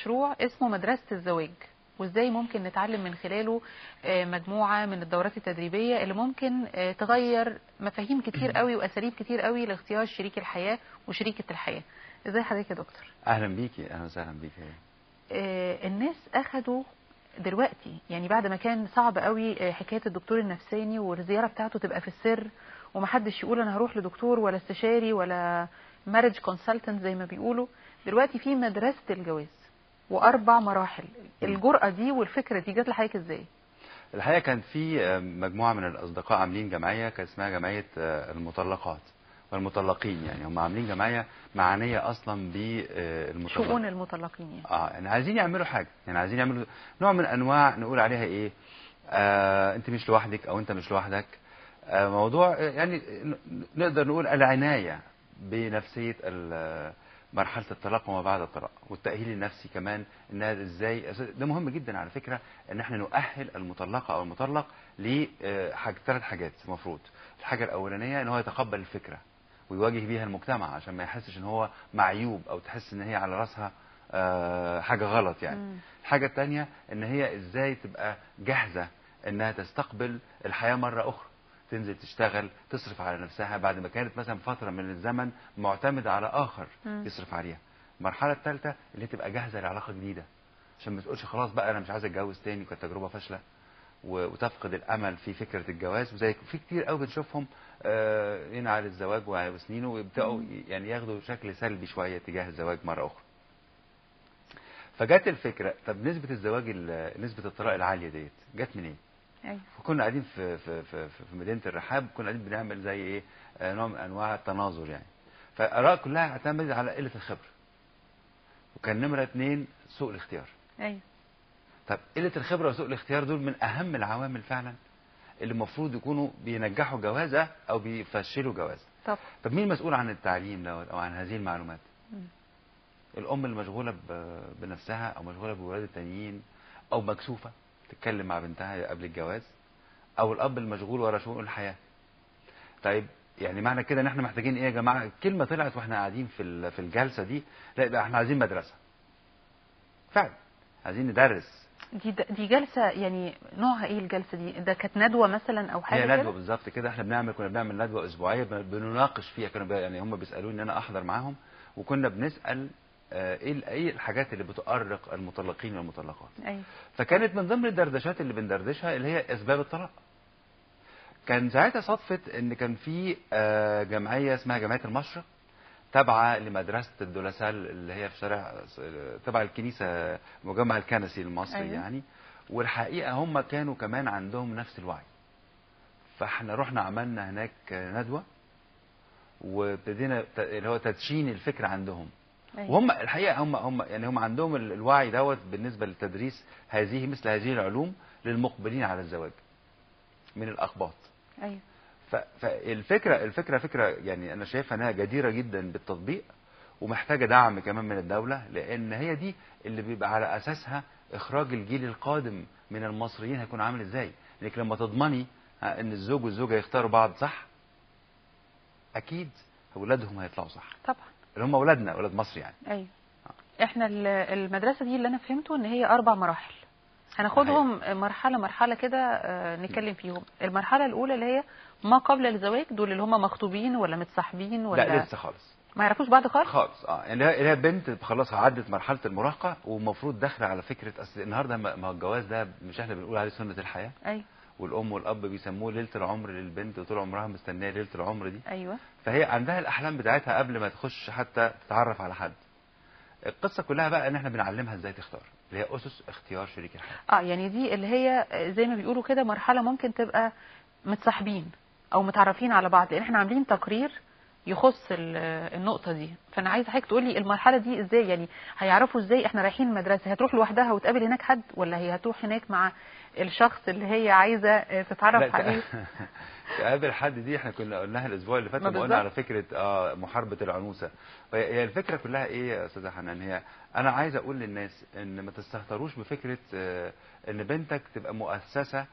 مشروع اسمه مدرسة الزواج وازاي ممكن نتعلم من خلاله آه، مجموعة من الدورات التدريبية اللي ممكن آه، تغير مفاهيم كتير قوي واساليب كتير قوي لاختيار شريك الحياة وشريكة الحياة ازاي حضرتك يا دكتور اهلا بيكي اهلا وسهلا بيكي آه، الناس اخدوا دلوقتي يعني بعد ما كان صعب قوي آه، حكايه الدكتور النفساني والزياره بتاعته تبقى في السر ومحدش يقول انا هروح لدكتور ولا استشاري ولا مارج كونسلتنت زي ما بيقولوا دلوقتي في مدرسه الجواز واربع مراحل الجرأه دي والفكره دي جت لحضرتك ازاي الحقيقه كان في آه، مجموعه من الاصدقاء عاملين جمعيه كان اسمها جمعيه آه، المطلقات والمطلقين يعني هم عاملين جمعيه معنيه اصلا بالمطلقات شؤون المطلقين يعني اه يعني عايزين يعملوا حاجه يعني عايزين يعملوا نوع من انواع نقول عليها ايه آه انت مش لوحدك او انت مش لوحدك آه موضوع آه، يعني ن- نقدر نقول العنايه بنفسيه ال- مرحله الطلاق وما بعد الطلاق والتاهيل النفسي كمان انها ازاي ده مهم جدا على فكره ان احنا نؤهل المطلقه او المطلق لحاجه ثلاث حاجات المفروض الحاجه الاولانيه ان هو يتقبل الفكره ويواجه بيها المجتمع عشان ما يحسش ان هو معيوب او تحس ان هي على راسها آه، حاجه غلط يعني مم. الحاجه الثانيه ان هي ازاي تبقى جاهزه انها تستقبل الحياه مره اخرى تنزل تشتغل تصرف على نفسها بعد ما كانت مثلا فتره من الزمن معتمده على اخر مم. يصرف عليها المرحله الثالثه اللي هي تبقى جاهزه لعلاقه جديده عشان ما تقولش خلاص بقى انا مش عايز اتجوز تاني كانت تجربه فاشله و- وتفقد الامل في فكره الجواز وزي في كتير قوي بنشوفهم آه، ينعل الزواج وسنينه ويبداوا يعني ياخدوا شكل سلبي شويه تجاه الزواج مره اخرى. فجت الفكره طب نسبه الزواج ال- نسبه الطلاق العاليه ديت جت منين؟ ايوه فكنا قاعدين في في في, في في مدينه الرحاب كنا قاعدين بنعمل زي ايه آه، نوع من انواع التناظر يعني فالاراء كلها اعتمدت على قله الخبره وكان نمره اثنين سوء الاختيار ايوه طب قله الخبره وسوء الاختيار دول من اهم العوامل فعلا اللي المفروض يكونوا بينجحوا جوازه او بيفشلوا جوازه طب طب مين مسؤول عن التعليم دوت او عن هذه المعلومات مم. الام المشغوله ب- بنفسها او مشغوله بولاد التانيين او مكسوفه تتكلم مع بنتها قبل الجواز او الاب المشغول ورا شؤون الحياه طيب يعني معنى كده ان احنا محتاجين ايه يا جماعه كلمه طلعت واحنا قاعدين في ال- في الجلسه دي لا يبقى احنا عايزين مدرسه فعلا عايزين ندرس دي دي جلسه يعني نوعها ايه الجلسه دي ده كانت ندوه مثلا او حاجه هي كده ندوه بالظبط كده احنا بنعمل كنا بنعمل ندوه اسبوعيه بن- بنناقش فيها كانوا بي- يعني هم بيسالوني ان انا احضر معاهم وكنا بنسال آه، ايه ال- ايه الحاجات اللي بتؤرق المطلقين والمطلقات ايوه فكانت من ضمن الدردشات اللي بندردشها اللي هي اسباب الطلاق كان ساعتها صدفه ان كان في آه، جمعيه اسمها جمعيه المشرق تابعه لمدرسه الدولسال اللي هي في شارع تبع الكنيسه مجمع الكنسي المصري أيوة. يعني والحقيقه هم كانوا كمان عندهم نفس الوعي فاحنا رحنا عملنا هناك ندوه وابتدينا ت- اللي هو تدشين الفكر عندهم ايوه وهم الحقيقه هم هم يعني هم عندهم ال- الوعي دوت بالنسبه لتدريس هذه مثل هذه العلوم للمقبلين على الزواج من الاقباط ايوه ف- فالفكره الفكره فكره يعني انا شايفها انها جديره جدا بالتطبيق ومحتاجه دعم كمان من الدوله لان هي دي اللي بيبقى على اساسها اخراج الجيل القادم من المصريين هيكون عامل ازاي لانك لما تضمني ها، ان الزوج والزوجه يختاروا بعض صح اكيد اولادهم هيطلعوا صح طبعا اللي هم اولادنا اولاد مصر يعني ايوه احنا ال- المدرسه دي اللي انا فهمته ان هي اربع مراحل هناخدهم مرحله مرحله كده آه، نتكلم فيهم المرحله الاولى اللي هي ما قبل الزواج دول اللي هم مخطوبين ولا متصاحبين ولا لا لسه خالص ما يعرفوش بعض خالص خالص اه يعني هي هي بنت خلاص عدت مرحله المراهقه ومفروض داخله على فكره اصل النهارده ما ما هو الجواز ده مش احنا بنقول عليه سنه الحياه ايوه والام والاب بيسموه ليله العمر للبنت وطول عمرها مستنيه ليله العمر دي ايوه فهي عندها الاحلام بتاعتها قبل ما تخش حتى تتعرف على حد القصه كلها بقى ان احنا بنعلمها ازاي تختار اللي هي اسس اختيار شريك الحياه اه يعني دي اللي هي زي ما بيقولوا كده مرحله ممكن تبقى متصاحبين او متعرفين على بعض لان احنا عاملين تقرير يخص ال- النقطه دي فانا عايزه حضرتك تقولي المرحله دي ازاي يعني هيعرفوا ازاي احنا رايحين المدرسه هتروح لوحدها وتقابل هناك حد ولا هي هتروح هناك مع الشخص اللي هي عايزه آه، تتعرف لا، عليه تقابل حد دي احنا كنا قلناها الاسبوع اللي فات ما لما قلنا بالظبط. على فكره اه محاربه العنوسه فهي هي الفكره كلها ايه يا استاذه حنان هي انا عايز اقول للناس ان ما تستهتروش بفكره آه ان بنتك تبقى مؤسسه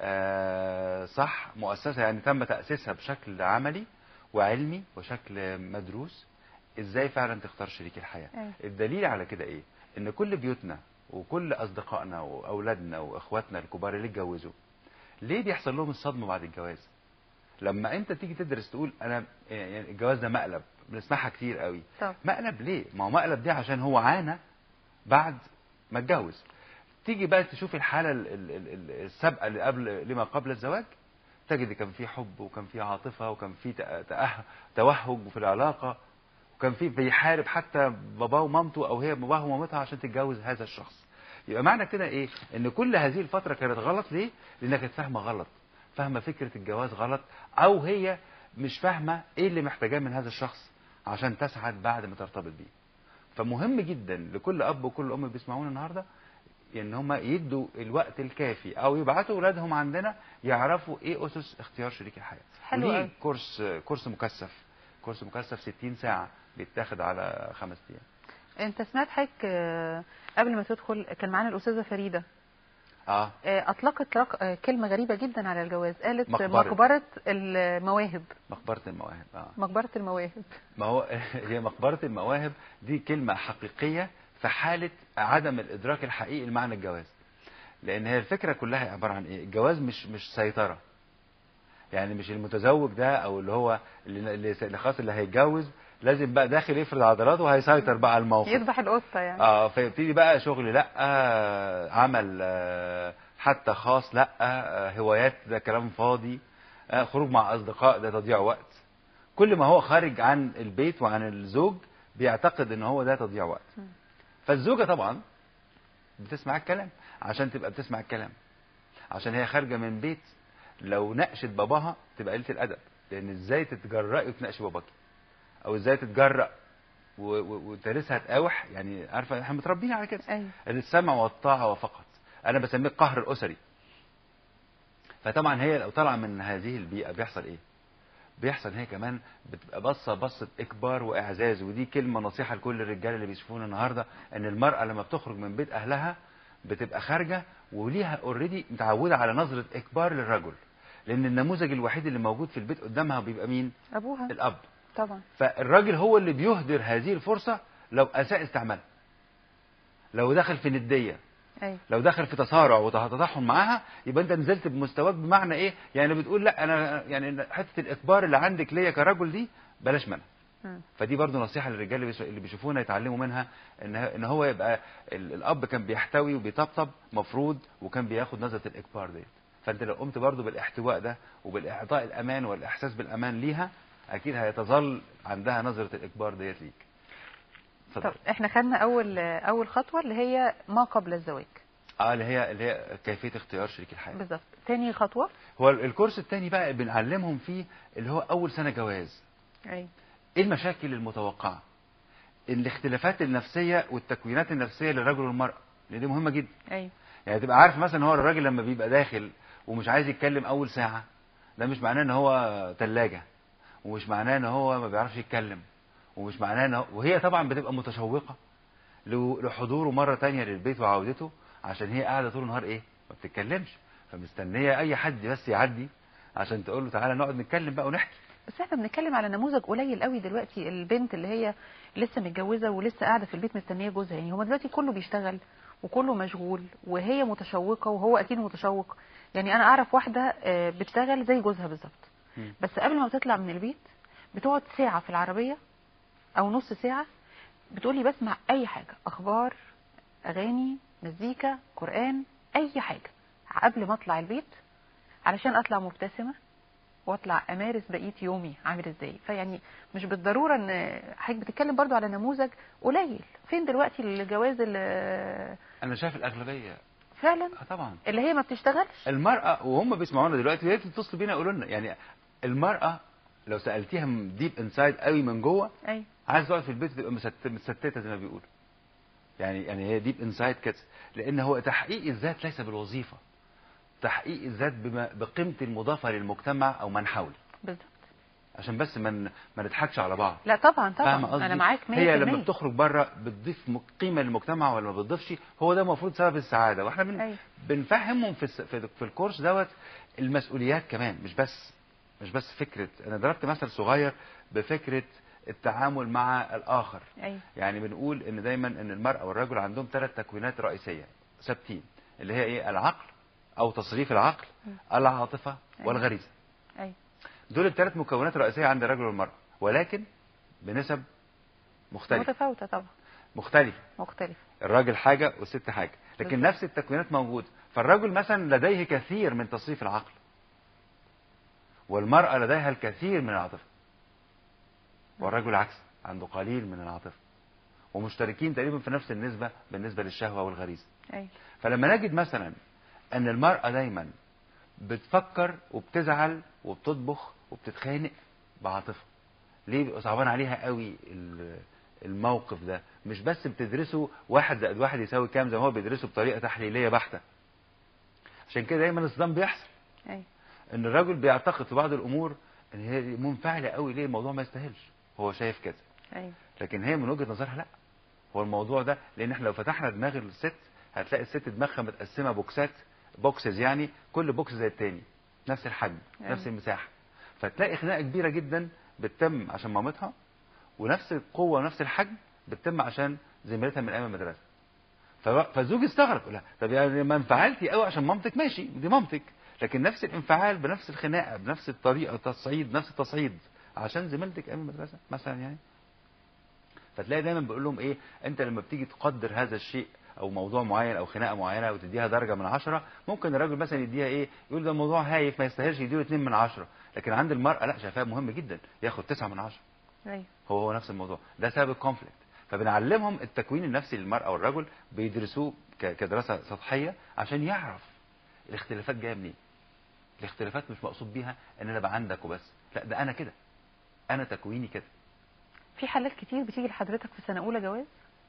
آه صح مؤسسه يعني تم تاسيسها بشكل عملي وعلمي وشكل مدروس ازاي فعلا تختار شريك الحياه أيوة. الدليل على كده ايه ان كل بيوتنا وكل اصدقائنا واولادنا واخواتنا الكبار اللي اتجوزوا ليه بيحصل لهم الصدمه بعد الجواز لما انت تيجي تدرس تقول انا يعني الجواز ده مقلب بنسمعها كتير قوي طب مقلب ليه ما هو مقلب دي عشان هو عانى بعد ما اتجوز تيجي بقى تشوف الحاله ال- ال- ال- ال- السابقه اللي قبل لما قبل الزواج تجد كان في حب وكان في عاطفه وكان في تأ- تأه- توهج في العلاقه وكان في بيحارب حتى باباه ومامته او هي باباها ومامتها عشان تتجوز هذا الشخص يبقى معنى كده ايه ان كل هذه الفتره كانت غلط ليه لانها كانت فاهمه غلط فاهمه فكره الجواز غلط او هي مش فاهمه ايه اللي محتاجاه من هذا الشخص عشان تسعد بعد ما ترتبط بيه فمهم جدا لكل اب وكل ام بيسمعونا النهارده ان هم يدوا الوقت الكافي او يبعتوا اولادهم عندنا يعرفوا ايه اسس اختيار شريك الحياه حلو وليه قوي. كورس كورس مكثف كورس مكثف 60 ساعه بيتاخد على خمس ايام انت سمعت حضرتك آه، قبل ما تدخل كان معانا الاستاذه فريده اه آه، اطلقت رق... آه، كلمه غريبه جدا على الجواز قالت مقبرة. مقبره المواهب مقبره المواهب اه مقبره المواهب ما هو هي مقبره المواهب دي كلمه حقيقيه في حاله عدم الادراك الحقيقي لمعنى الجواز لان هي الفكره كلها عباره عن ايه الجواز مش مش سيطره يعني مش المتزوج ده او اللي هو اللي اللي اللي خلاص اللي هيتجوز لازم بقى داخل يفرض عضلاته وهيسيطر بقى على الموقف يذبح القطه يعني اه فيبتدي بقى شغل لا آه عمل آه حتى خاص لا آه هوايات ده كلام فاضي آه خروج مع اصدقاء ده تضييع وقت كل ما هو خارج عن البيت وعن الزوج بيعتقد ان هو ده تضييع وقت مم. فالزوجه طبعا بتسمع الكلام عشان تبقى بتسمع الكلام عشان هي خارجه من بيت لو ناقشت باباها تبقى قله الادب لان ازاي تتجرأي وتناقشي باباكي او ازاي تتجرأ و- و- وترثها تقاوح يعني عارفه احنا متربيين على كده ايوه السمع والطاعه وفقط انا بسميه القهر الاسري فطبعا هي لو طالعه من هذه البيئه بيحصل ايه بيحصل هي كمان بتبقى بصه بصه اكبار واعزاز ودي كلمه نصيحه لكل الرجاله اللي بيشوفونا النهارده ان المراه لما بتخرج من بيت اهلها بتبقى خارجه وليها اوريدي متعوده على نظره اكبار للرجل لان النموذج الوحيد اللي موجود في البيت قدامها بيبقى مين ابوها الاب طبعا فالراجل هو اللي بيهدر هذه الفرصه لو اساء استعمالها لو دخل في نديه ايوه لو دخل في تصارع وتطحن معاها يبقى انت نزلت بمستواك بمعنى ايه يعني بتقول لا انا يعني حته الاكبار اللي عندك ليا كرجل دي بلاش منها مم. فدي برضو نصيحه للرجال اللي بيش- اللي بيشوفونا يتعلموا منها ان ان هو يبقى ال- الاب كان بيحتوي وبيطبطب مفروض وكان بياخد نظره الاكبار ديت فانت لو قمت برضو بالاحتواء ده وبالاعطاء الامان والاحساس بالامان ليها اكيد هيتظل عندها نظره الاكبار ديت ليك طب اتفضل احنا خدنا اول اول خطوه اللي هي ما قبل الزواج اه اللي هي اللي هي كيفيه اختيار شريك الحياه بالظبط تاني خطوه هو الكورس الثاني بقى بنعلمهم فيه اللي هو اول سنه جواز ايوه ايه المشاكل المتوقعه الاختلافات النفسيه والتكوينات النفسيه للرجل والمراه لان دي مهمه جدا ايوه يعني تبقى عارف مثلا هو الراجل لما بيبقى داخل ومش عايز يتكلم اول ساعه ده مش معناه ان هو ثلاجه ومش معناه ان هو ما بيعرفش يتكلم ومش معناه ان هو وهي طبعا بتبقى متشوقه ل- لحضوره مره تانية للبيت وعودته عشان هي قاعده طول النهار ايه ما بتتكلمش فمستنيه اي حد بس يعدي عشان تقول له تعالى نقعد نتكلم بقى ونحكي بس احنا بنتكلم على نموذج قليل قوي دلوقتي البنت اللي هي لسه متجوزه ولسه قاعده في البيت مستنيه جوزها يعني هو دلوقتي كله بيشتغل وكله مشغول وهي متشوقه وهو اكيد متشوق يعني انا اعرف واحده آه، بتشتغل زي جوزها بالظبط مم. بس قبل ما بتطلع من البيت بتقعد ساعه في العربيه او نص ساعه بتقولي بسمع اي حاجه اخبار اغاني مزيكا قران اي حاجه قبل ما اطلع البيت علشان اطلع مبتسمه واطلع امارس بقيه يومي عامل ازاي فيعني مش بالضروره ان حضرتك بتتكلم برضو على نموذج قليل فين دلوقتي الجواز اللي انا شايف الاغلبيه فعلا اه طبعا اللي هي ما بتشتغلش المرأة وهم بيسمعونا دلوقتي يا ريت تتصلوا بينا يقولوا لنا يعني المرأة لو سألتيها ديب انسايد قوي من جوه ايوه عايز تقعد في البيت تبقى مست- متستتة زي ما بيقولوا يعني يعني هي ديب انسايد كده لان هو تحقيق الذات ليس بالوظيفة تحقيق الذات بما بقيمتي المضافة للمجتمع او من حولي بالظبط عشان بس ما ن- ما نضحكش على بعض لا طبعا فاهمة طبعا قصدي؟ انا معاك 100% هي لما بتخرج بره بتضيف م- قيمه للمجتمع ولا ما بتضيفش هو ده المفروض سبب السعاده واحنا بن... أيوة. بنفهمهم في, الس... في في الكورس دوت المسؤوليات كمان مش بس مش بس فكره انا ضربت مثل صغير بفكره التعامل مع الاخر ايوه يعني بنقول ان دايما ان المرأة والرجل عندهم ثلاث تكوينات رئيسية ثابتين اللي هي ايه العقل او تصريف العقل مم. العاطفة أيوة. والغريزة ايوه دول الثلاث مكونات رئيسية عند الرجل والمرأة ولكن بنسب مختلفة متفاوته طبعا مختلفة مختلفه الراجل حاجة والست حاجة لكن بالظبط. نفس التكوينات موجودة فالرجل مثلا لديه كثير من تصريف العقل والمرأة لديها الكثير من العاطفة والرجل عكس عنده قليل من العاطفة ومشتركين تقريبا في نفس النسبة بالنسبة للشهوة والغريزة ايوه فلما نجد مثلا ان المرأة دايما بتفكر وبتزعل وبتطبخ وبتتخانق بعاطفة ليه بيبقى صعبان عليها قوي ال- الموقف ده مش بس بتدرسه واحد زائد واحد يساوي كام زي ما هو بيدرسه بطريقة تحليلية بحتة عشان كده دايما الصدام بيحصل ايوه ان الراجل بيعتقد في بعض الامور ان هي منفعلة قوي ليه الموضوع ما يستاهلش هو شايف كده ايوه لكن هي من وجهة نظرها لا هو الموضوع ده لان احنا لو فتحنا دماغ الست هتلاقي الست دماغها متقسمه بوكسات بوكسز يعني كل بوكس زي التاني نفس الحجم أيوة. نفس المساحه فتلاقي خناقه كبيره جدا بتتم عشان مامتها ونفس القوه ونفس الحجم بتتم عشان زميلتها من ايام المدرسه فب- فالزوج استغرب يقول لها طب يعني ما انفعلتي قوي عشان مامتك ماشي دي مامتك لكن نفس الانفعال بنفس الخناقه بنفس الطريقه التصعيد نفس التصعيد عشان زميلتك ايام المدرسه مثلا يعني فتلاقي دايما بيقول لهم ايه انت لما بتيجي تقدر هذا الشيء او موضوع معين او خناقه معينه وتديها درجه من عشرة ممكن الراجل مثلا يديها ايه يقول ده موضوع هايف ما يستاهلش يديله اتنين من عشرة لكن عند المراه لا شايفاها مهم جدا ياخد تسعة من عشرة ايوه هو هو نفس الموضوع ده سبب الكونفليكت فبنعلمهم التكوين النفسي للمرأة والرجل بيدرسوه ك- كدراسة سطحية عشان يعرف الاختلافات جاية منين الاختلافات مش مقصود بيها ان انا بقى عندك وبس لا ده انا كده انا تكويني كده في حالات كتير بتيجي لحضرتك في سنه اولى جواز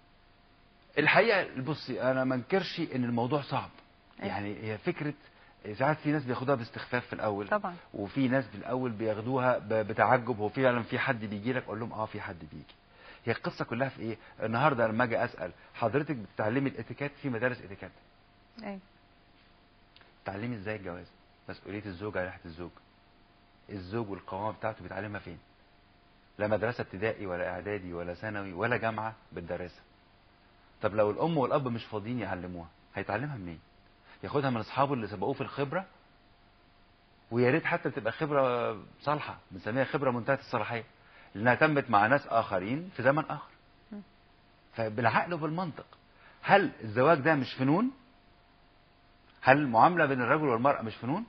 الحقيقه بصي انا ما انكرش ان الموضوع صعب أيوة. يعني هي فكره ساعات في ناس بياخدوها باستخفاف في الاول طبعا وفي ناس في الاول بياخدوها ب- بتعجب هو فعلا في حد بيجي لك اقول لهم اه في حد بيجي هي القصه كلها في ايه النهارده لما اجي اسال حضرتك بتتعلمي الاتيكيت في مدارس اتيكيت ايوه تعلمي ازاي الجواز مسؤوليه الزوج على ناحيه الزوج الزوج والقوامه بتاعته بيتعلمها فين لا مدرسه ابتدائي ولا اعدادي ولا ثانوي ولا جامعه بتدرسها طب لو الام والاب مش فاضيين يعلموها هيتعلمها منين ياخدها من اصحابه اللي سبقوه في الخبره ويا ريت حتى تبقى خبره صالحه بنسميها خبره منتهيه الصلاحيه لانها تمت مع ناس اخرين في زمن اخر م. فبالعقل وبالمنطق هل الزواج ده مش فنون هل المعامله بين الرجل والمراه مش فنون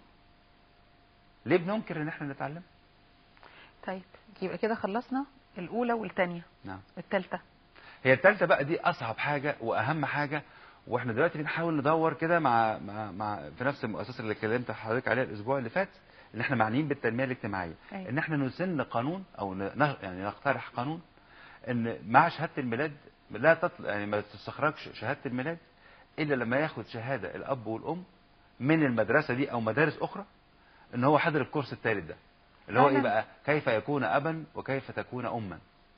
ليه بننكر ان احنا نتعلم طيب يبقى كده خلصنا الاولى والثانيه نعم الثالثه هي الثالثه بقى دي اصعب حاجه واهم حاجه واحنا دلوقتي بنحاول ندور كده مع مع مع في نفس المؤسسه اللي كلمت حضرتك عليها الاسبوع اللي فات ان احنا معنيين بالتنميه الاجتماعيه أيوة. ان احنا نسن قانون او ن- يعني نقترح قانون ان مع شهاده الميلاد لا تطل... يعني ما تستخرجش شهاده الميلاد الا لما ياخد شهاده الاب والام من المدرسه دي او مدارس اخرى ان هو حضر الكورس الثالث ده اللي هو ايه فعلاً. بقى كيف يكون ابا وكيف تكون اما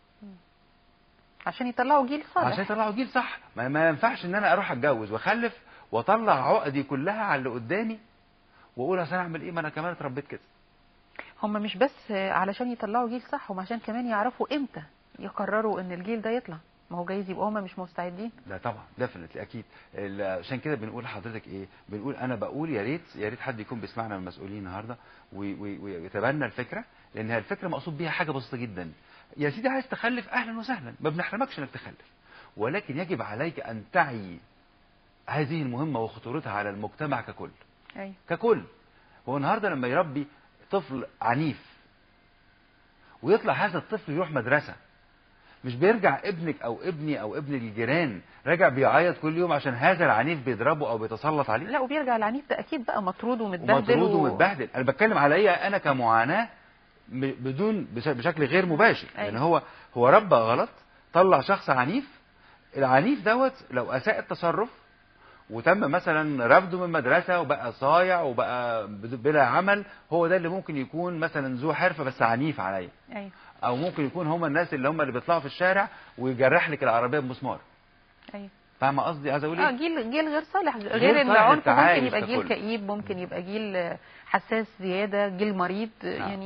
عشان يطلعوا جيل صالح عشان يطلعوا جيل صح ما, ما ينفعش ان انا اروح اتجوز واخلف واطلع عقدي كلها على اللي قدامي واقول اصل انا اعمل ايه ما انا كمان اتربيت كده هم مش بس علشان يطلعوا جيل صح هم عشان كمان يعرفوا امتى يقرروا ان الجيل ده يطلع ما هو جايز يبقوا هم مش مستعدين ده طبعا ديفنتلي اكيد ال- عشان كده بنقول لحضرتك ايه بنقول انا بقول يا ريت يا ريت حد يكون بيسمعنا من المسؤولين النهارده وي- وي- ويتبنى الفكره لان هي الفكره مقصود بيها حاجه بسيطه جدا يا سيدي عايز تخلف اهلا وسهلا ما بنحرمكش انك تخلف ولكن يجب عليك ان تعي هذه المهمه وخطورتها على المجتمع ككل ايوه ككل هو النهارده لما يربي طفل عنيف ويطلع هذا الطفل يروح مدرسه مش بيرجع ابنك او ابني او ابن الجيران راجع بيعيط كل يوم عشان هذا العنيف بيضربه او بيتسلط عليه لا وبيرجع العنيف ده اكيد بقى مطرود ومتبهدل ومطرود و- ومتبهدل انا بتكلم على ايه انا كمعاناه م- بدون بش- بشكل غير مباشر أيوة. يعني هو هو ربى غلط طلع شخص عنيف العنيف دوت لو اساء التصرف وتم مثلا رفضه من المدرسه وبقى صايع وبقى بد- بلا عمل هو ده اللي ممكن يكون مثلا ذو حرفه بس عنيف عليا ايوه او ممكن يكون هم الناس اللي هم اللي بيطلعوا في الشارع ويجرح لك العربيه بمسمار ايوه فاهمه قصدي عايز اقول اه ايه جيل جيل غير صالح غير غير صالح العنف للتعايش ممكن يبقى جيل ككل. كئيب ممكن يبقى جيل حساس زياده جيل مريض يعني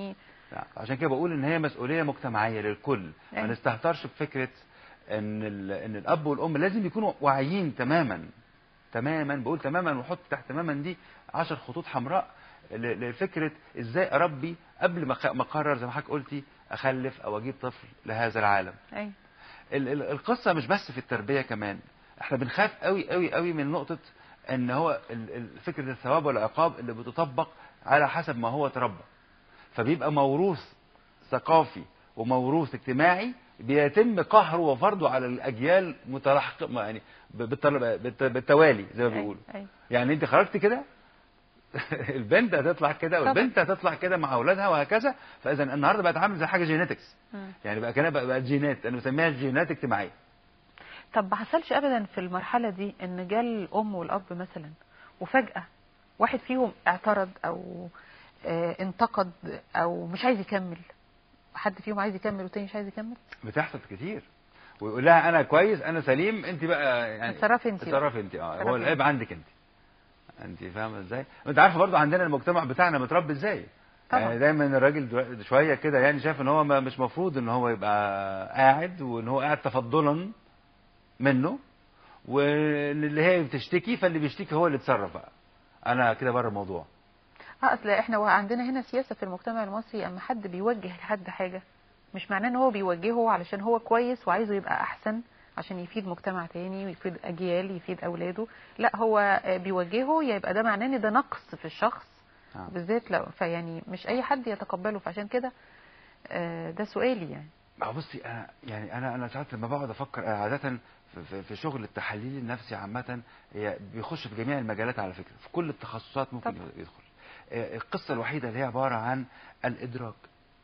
لا. عشان كده بقول ان هي مسؤوليه مجتمعيه للكل ما أيوة. نستهترش بفكره ان ال... ان الاب والام لازم يكونوا واعيين تماما تماما بقول تماما وحط تحت تماما دي عشر خطوط حمراء ل- لفكره ازاي اربي قبل ما أخ- ما اقرر زي ما حضرتك قلتي اخلف او اجيب طفل لهذا العالم ايوه ال- ال- القصه مش بس في التربيه كمان احنا بنخاف قوي قوي قوي من نقطه ان هو ال- ال- فكره الثواب والعقاب اللي بتطبق على حسب ما هو تربى فبيبقى موروث ثقافي وموروث اجتماعي بيتم قهره وفرضه على الاجيال متلاحقه يعني ب- بالتل- بالت- بالتوالي زي ما أيوة. بيقولوا أيوة. يعني انت خرجت كده البنت هتطلع كده طبعا. والبنت هتطلع كده مع اولادها وهكذا فاذا النهارده بقت عامله زي حاجه جينيتكس مم. يعني بقى كانها بقى- بقت جينات انا بسميها جينات اجتماعيه طب ما حصلش ابدا في المرحله دي ان جه الام والاب مثلا وفجاه واحد فيهم اعترض او آه، انتقد او مش عايز يكمل حد فيهم عايز يكمل والتاني مش عايز يكمل بتحصل كتير ويقول لها انا كويس انا سليم انت بقى يعني اتصرفي انت بقى. اتصرفي انت اه هو اتصرفي العيب عندك انت انت فاهمه ازاي انت عارفه برضو عندنا المجتمع بتاعنا متربي ازاي طبعا. يعني دايما الراجل دو- شويه كده يعني شايف ان هو ما- مش مفروض ان هو يبقى قاعد وان هو قاعد تفضلا منه وان اللي هي بتشتكي فاللي بيشتكي هو اللي يتصرف بقى انا كده بره الموضوع اه اصل احنا عندنا هنا سياسه في المجتمع المصري اما حد بيوجه لحد حاجه مش معناه ان هو بيوجهه علشان هو كويس وعايزه يبقى احسن عشان يفيد مجتمع تاني ويفيد اجيال يفيد اولاده لا هو آه، بيوجهه يبقى ده معناه ان ده نقص في الشخص آه. بالذات لو فيعني مش اي حد يتقبله فعشان كده آه، ده سؤالي يعني ما هو بصي انا يعني انا انا ساعات لما بقعد افكر أنا عاده في, في, في شغل التحليل النفسي عامه هي بيخش في جميع المجالات على فكره في كل التخصصات ممكن طبعا. يدخل آه، القصه الوحيده اللي هي عباره عن الادراك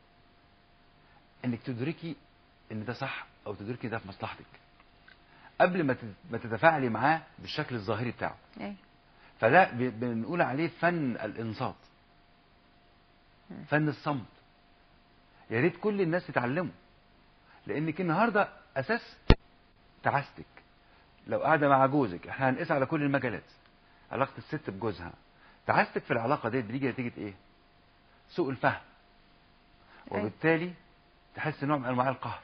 انك تدركي ان ده صح او تدركي ده في مصلحتك قبل ما تت- ما تتفاعلي معاه بالشكل الظاهري بتاعه أيوة. فده ب- بنقول عليه فن الانصات مم. فن الصمت يا ريت كل الناس تتعلمه لانك النهارده اساس تعاستك لو قاعده مع جوزك احنا هنقيس على كل المجالات علاقه الست بجوزها تعاستك في العلاقه دي بتيجي نتيجه ايه سوء الفهم أيوة. وبالتالي تحس نوع من انواع القهر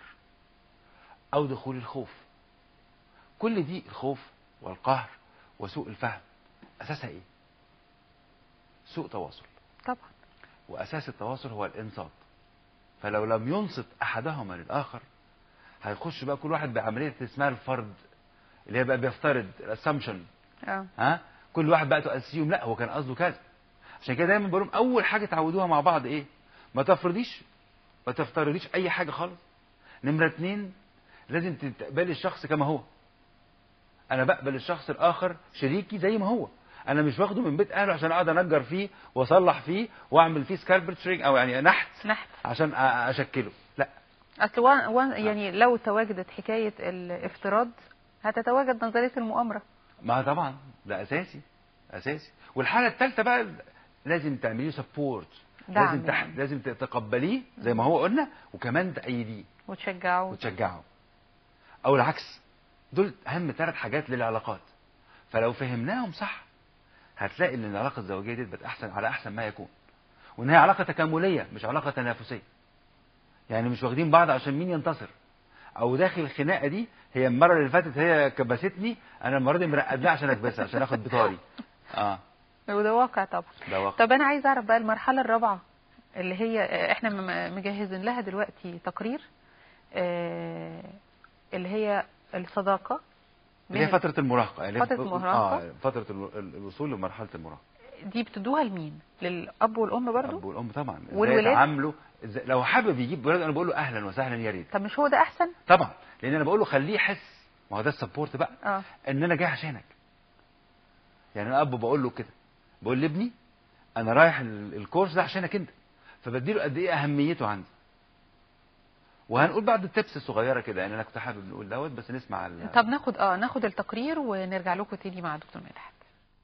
او دخول الخوف كل دي الخوف والقهر وسوء الفهم اساسها ايه سوء تواصل طبعا واساس التواصل هو الانصات فلو لم ينصت احدهما للاخر هيخش بقى كل واحد بعمليه اسمها الفرض اللي هي بقى بيفترض الاسامبشن اه ها كل واحد بقى تاسيوم لا هو كان قصده كذا عشان كده دايما بقول لهم اول حاجه تعودوها مع بعض ايه ما تفرضيش ما تفترضيش اي حاجه خالص نمره اتنين لازم تقبلي الشخص كما هو انا بقبل الشخص الاخر شريكي زي ما هو انا مش واخده من بيت اهله عشان اقعد انجر فيه واصلح فيه واعمل فيه سكالبتشرنج او يعني نحت نحت عشان أ- اشكله لا اصل وان وان يعني لو تواجدت حكايه الافتراض هتتواجد نظريه المؤامره ما طبعا ده اساسي اساسي والحاله الثالثه بقى لازم تعمليه سبورت دعم لازم تح... يعني. لازم تتقبليه زي ما هو قلنا وكمان تأيديه وتشجعه وتشجعه او العكس دول اهم ثلاث حاجات للعلاقات فلو فهمناهم صح هتلاقي ان العلاقه الزوجيه دي بقت احسن على احسن ما يكون وان هي علاقه تكامليه مش علاقه تنافسيه يعني مش واخدين بعض عشان مين ينتصر او داخل الخناقه دي هي المره اللي فاتت هي كبستني انا المره دي مرقد لها عشان اكبسها عشان اخد بطاري اه وده واقع طبعا ده واقع طب انا عايز اعرف بقى المرحله الرابعه اللي هي آه، احنا م- مجهزين لها دلوقتي تقرير آه، اللي هي الصداقه اللي هي بين- فتره المراهقه يعني فترة المراهقة. اه فتره الو- الوصول لمرحله المراهقه دي بتدوها لمين للاب والام برضو الاب والام طبعا ازاي والولاد؟ يتعاملوا إزاي لو حابب يجيب ولاد انا بقول له اهلا وسهلا يا ريت طب مش هو ده احسن طبعا لان انا بقول له خليه يحس ما هو ده السبورت بقى اه ان انا جاي عشانك يعني انا اب بقول له كده بقول لابني انا رايح ال- الكورس ده عشانك انت فبديله قد ايه اهميته عندي وهنقول بعض التبس الصغيره كده يعني انا كنت حابب نقول دوت بس نسمع ال- طب ناخد اه ناخد التقرير ونرجع لكم تاني مع دكتور مدحت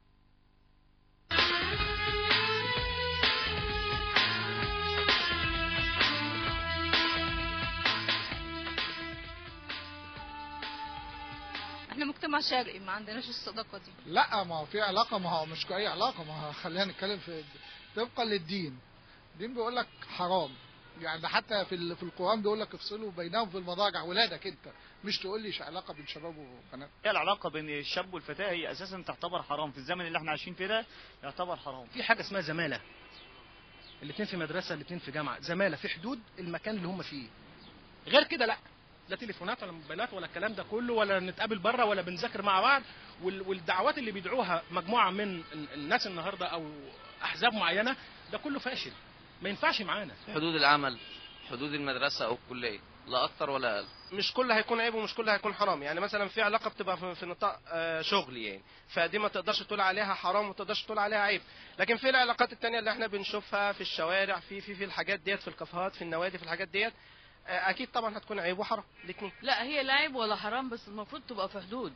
احنا مجتمع شرقي ما عندناش الصداقه دي لا ما هو في علاقه ما هو مش اي علاقه ما هو خلينا نتكلم في طبقا للدين الدين بيقول لك حرام يعني ده حتى في ال- في القران بيقول لك افصلوا بينهم في المضاجع ولادك انت مش تقول لي ايش علاقه بين شباب وبنات هي العلاقه بين الشاب والفتاه هي اساسا تعتبر حرام في الزمن اللي احنا عايشين فيه ده يعتبر حرام في حاجه اسمها زماله الاثنين في مدرسه الاثنين في جامعه زماله في حدود المكان اللي هم فيه غير كده لا لا تليفونات ولا موبايلات ولا الكلام ده كله ولا نتقابل بره ولا بنذاكر مع بعض وال- والدعوات اللي بيدعوها مجموعه من ال- الناس النهارده او احزاب معينه ده كله فاشل ما ينفعش معانا حدود العمل حدود المدرسة أو الكلية لا أكتر ولا أقل مش كل هيكون عيب ومش كل هيكون حرام يعني مثلا في علاقه بتبقى في في نطاق آه، شغل يعني فدي ما تقدرش تقول عليها حرام وما تقدرش تقول عليها عيب لكن في العلاقات التانية اللي احنا بنشوفها في الشوارع في في في الحاجات ديت في الكافيهات في النوادي في الحاجات ديت آه، اكيد طبعا هتكون عيب وحرام الاثنين لا هي لا عيب ولا حرام بس المفروض تبقى في حدود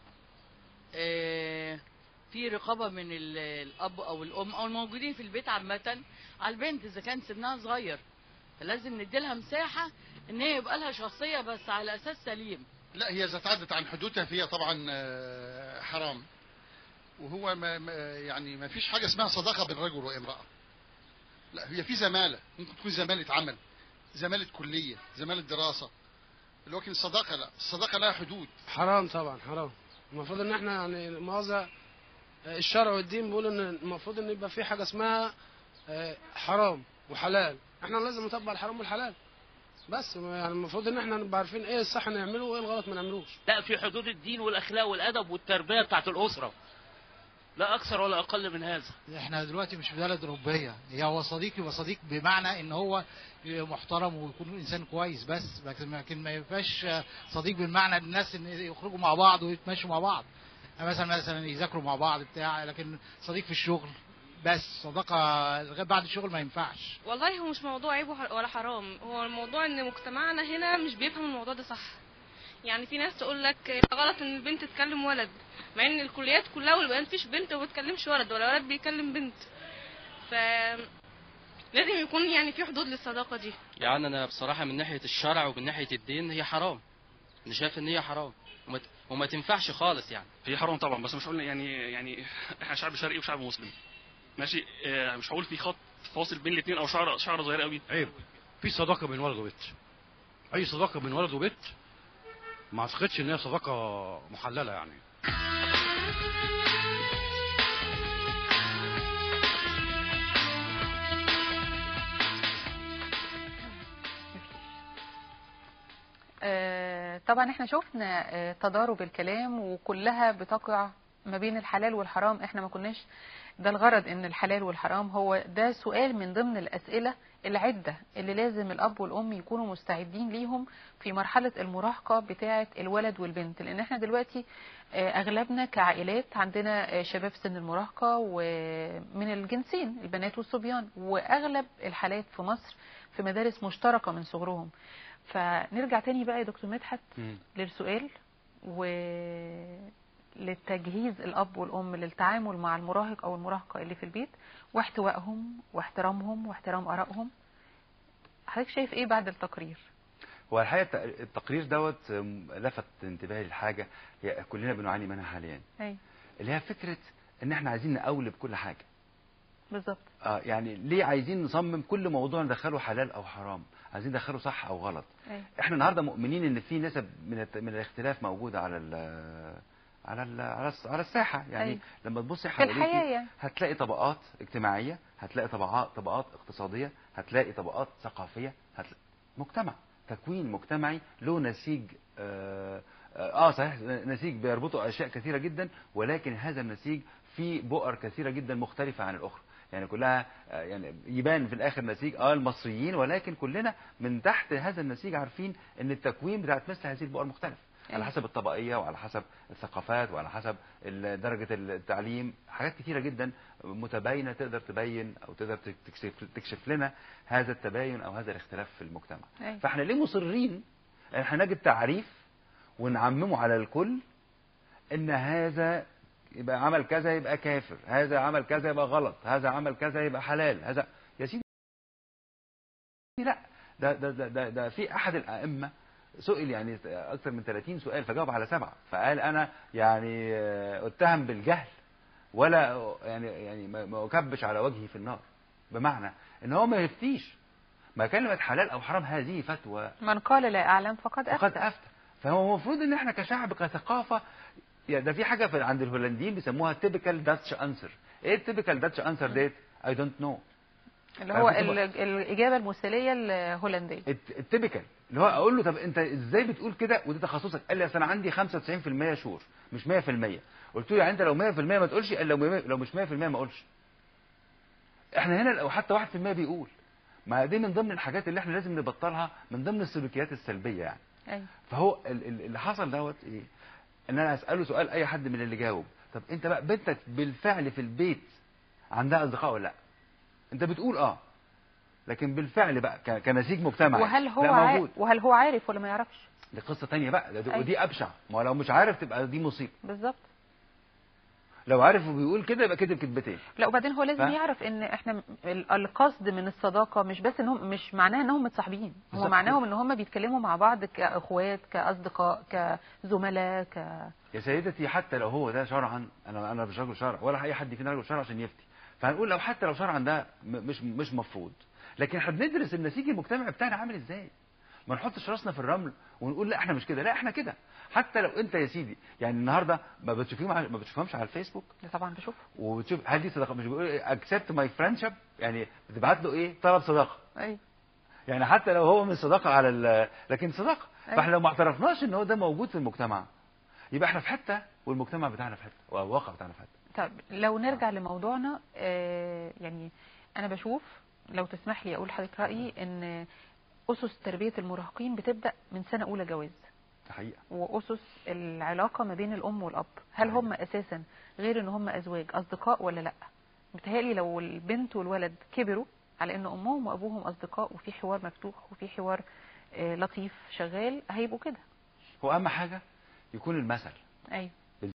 آه، في رقابة من ال- الأب أو الأم أو الموجودين في البيت عامة على البنت إذا كان سنها صغير فلازم نديلها مساحة إن هي يبقى لها شخصية بس على أساس سليم لا هي إذا تعدت عن حدودها فهي طبعا آه، حرام وهو ما ما- يعني ما فيش حاجة اسمها صداقة بين رجل وامرأة لا هي في زمالة ممكن تكون زمالة عمل زمالة كلية زمالة دراسة لكن الصداقة لا الصداقة لها حدود حرام طبعا حرام المفروض ان احنا يعني مؤاخذة الشرع والدين بيقولوا ان المفروض ان يبقى في حاجة اسمها آه، حرام وحلال احنا لازم نطبق الحرام والحلال بس يعني المفروض ان احنا نبقى عارفين ايه الصح نعمله وايه الغلط ما نعملوش لا في حدود الدين والاخلاق والادب والتربيه بتاعت الاسره لا اكثر ولا اقل من هذا احنا دلوقتي مش في بلد اوروبيه هي هو صديق يبقى صديق بمعنى ان هو محترم ويكون انسان كويس بس لكن لكن ما يبقاش صديق بالمعنى الناس ان يخرجوا مع بعض ويتمشوا مع بعض يعني مثلا مثلا يذاكروا مع بعض بتاع لكن صديق في الشغل بس صداقه لغايه بعد الشغل ما ينفعش والله هو مش موضوع عيب وح- ولا حرام هو الموضوع ان مجتمعنا هنا مش بيفهم الموضوع ده صح يعني في ناس تقول لك غلط ان البنت تكلم ولد مع ان الكليات كلها والبنات مفيش بنت ما بتكلمش ولد ولا ولد بيكلم بنت ف لازم يكون يعني في حدود للصداقه دي يعني أنا بصراحة من ناحية الشرع ومن ناحية الدين هي حرام أنا شايف إن هي حرام وما, ت- وما تنفعش خالص يعني هي حرام طبعا بس مش قلنا يعني يعني احنا شعب شرقي وشعب مسلم ماشي آه، مش هقول في خط فاصل بين الاثنين او شعر شعر صغير قوي عيب في صداقه بين ولد وبنت اي صداقه بين ولد وبنت ما اعتقدش ان هي صداقه محلله يعني آه، طبعا احنا شفنا آه، تضارب الكلام وكلها بتقع ما بين الحلال والحرام احنا ما كناش ده الغرض ان الحلال والحرام هو ده سؤال من ضمن الاسئله العده اللي لازم الاب والام يكونوا مستعدين ليهم في مرحله المراهقه بتاعه الولد والبنت لان احنا دلوقتي آه، اغلبنا كعائلات عندنا آه، شباب سن المراهقه ومن الجنسين البنات والصبيان واغلب الحالات في مصر في مدارس مشتركه من صغرهم فنرجع تاني بقى يا دكتور مدحت للسؤال وللتجهيز الأب والأم للتعامل مع المراهق أو المراهقة اللي في البيت واحتوائهم واحترامهم واحترام آرائهم حضرتك شايف إيه بعد التقرير؟ هو الحقيقه الت- التقرير دوت آم، لفت انتباهي لحاجه هي كلنا بنعاني منها حاليا أي اللي هي فكره ان احنا عايزين نقولب كل حاجه بالظبط اه يعني ليه عايزين نصمم كل موضوع ندخله حلال او حرام عايزين ندخله صح او غلط أي احنا النهارده مؤمنين ان في نسب من الت- من الاختلاف موجوده على ال على ال على الس- على الساحه يعني أي. لما تبصي في الحياة حواليكي يعني. هتلاقي طبقات اجتماعيه هتلاقي طبقات طبقات اقتصاديه هتلاقي طبقات ثقافيه هتلاقي مجتمع تكوين مجتمعي له نسيج اه, آه صحيح نسيج بيربطه اشياء كثيره جدا ولكن هذا النسيج فيه بؤر كثيره جدا مختلفه عن الاخرى يعني كلها آه، يعني يبان في الاخر نسيج اه المصريين ولكن كلنا من تحت هذا النسيج عارفين ان التكوين بتاعت مثل هذه البؤر مختلف على أيوة. حسب الطبقيه وعلى حسب الثقافات وعلى حسب ال- درجه التعليم حاجات كثيره جدا متباينه تقدر تبين او تقدر تكشف تكشف لنا هذا التباين او هذا الاختلاف في المجتمع أيوة. فاحنا ليه مصرين ان احنا نجد تعريف ونعممه على الكل ان هذا يبقى عمل كذا يبقى كافر هذا عمل كذا يبقى غلط هذا عمل كذا يبقى حلال هذا يا سيدي لا ده ده ده ده, ده في احد الائمه سئل يعني اكثر من 30 سؤال فجاوب على سبعه فقال انا يعني آه، اتهم بالجهل ولا يعني يعني ما ما اكبش على وجهي في النار بمعنى ان هو ما يفتيش ما كلمه حلال او حرام هذه فتوى من قال لا اعلم فقد فقد افتى افتى فهو المفروض ان احنا كشعب كثقافه يعني ده في حاجه في عند الهولنديين بيسموها تيبيكال داتش انسر ايه التيبيكال داتش انسر ديت اي دونت نو اللي هو أنا كنت ال- الاجابه المثاليه الهولنديه التيبيكال اللي هو اقول له طب انت ازاي بتقول كده وده تخصصك قال لي اصل انا عندي 95% شور مش 100% قلت له يعني انت لو 100% ما تقولش قال لو لو مش 100% ما اقولش احنا هنا لو حتى 1% بيقول ما دي من ضمن الحاجات اللي احنا لازم نبطلها من ضمن السلوكيات السلبيه يعني ايوه فهو ال- ال- اللي حصل دوت ايه ان انا اساله سؤال اي حد من اللي جاوب طب انت بقى بنتك بالفعل في البيت عندها اصدقاء ولا لا انت بتقول اه لكن بالفعل بقى ك- كنسيج مجتمعي وهل هو لا عا... موجود وهل هو عارف ولا ما يعرفش دي قصه تانية بقى ده- ده- أيوة. ودي ابشع ما هو لو مش عارف تبقى دي مصيبه بالظبط لو عارف وبيقول كده يبقى كذب كذبتين لا وبعدين هو لازم ف- يعرف ان احنا م- ال- القصد من الصداقه مش بس انهم مش معناها انهم متصاحبين هو بالظبط معناهم ان هم بيتكلموا مع بعض كاخوات كاصدقاء كزملاء ك يا سيدتي حتى لو هو ده شرعا انا انا مش رجل شرع ولا اي حد فينا رجل شرع عشان يفتي فهنقول لو حتى لو شرعا ده م- مش مش مفروض لكن احنا بندرس النسيج المجتمعي بتاعنا عامل ازاي ما نحطش راسنا في الرمل ونقول لا احنا مش كده لا احنا كده حتى لو انت يا سيدي يعني النهارده ما بتشوفيهم على- ما بتشوفهمش على الفيسبوك ده طبعا بشوف وبتشوف هل دي صداقه مش بيقول اكسبت ماي فريندشيب يعني بتبعت له ايه طلب صداقه ايوه يعني حتى لو هو من صداقه على ال- لكن صداقه أيوة. فاحنا لو ما اعترفناش ان هو ده موجود في المجتمع يبقى احنا في حته والمجتمع بتاعنا في حته والواقع بتاعنا في حته طب لو نرجع لموضوعنا آه يعني انا بشوف لو تسمح لي اقول لحضرتك رايي ان اسس تربيه المراهقين بتبدا من سنه اولى جواز ده حقيقه واسس العلاقه ما بين الام والاب هل هم اساسا غير ان هم ازواج اصدقاء ولا لا متهيألي لو البنت والولد كبروا على ان امهم وابوهم اصدقاء وفي حوار مفتوح وفي حوار آه، لطيف شغال هيبقوا كده هو اهم حاجه يكون المثل ايوه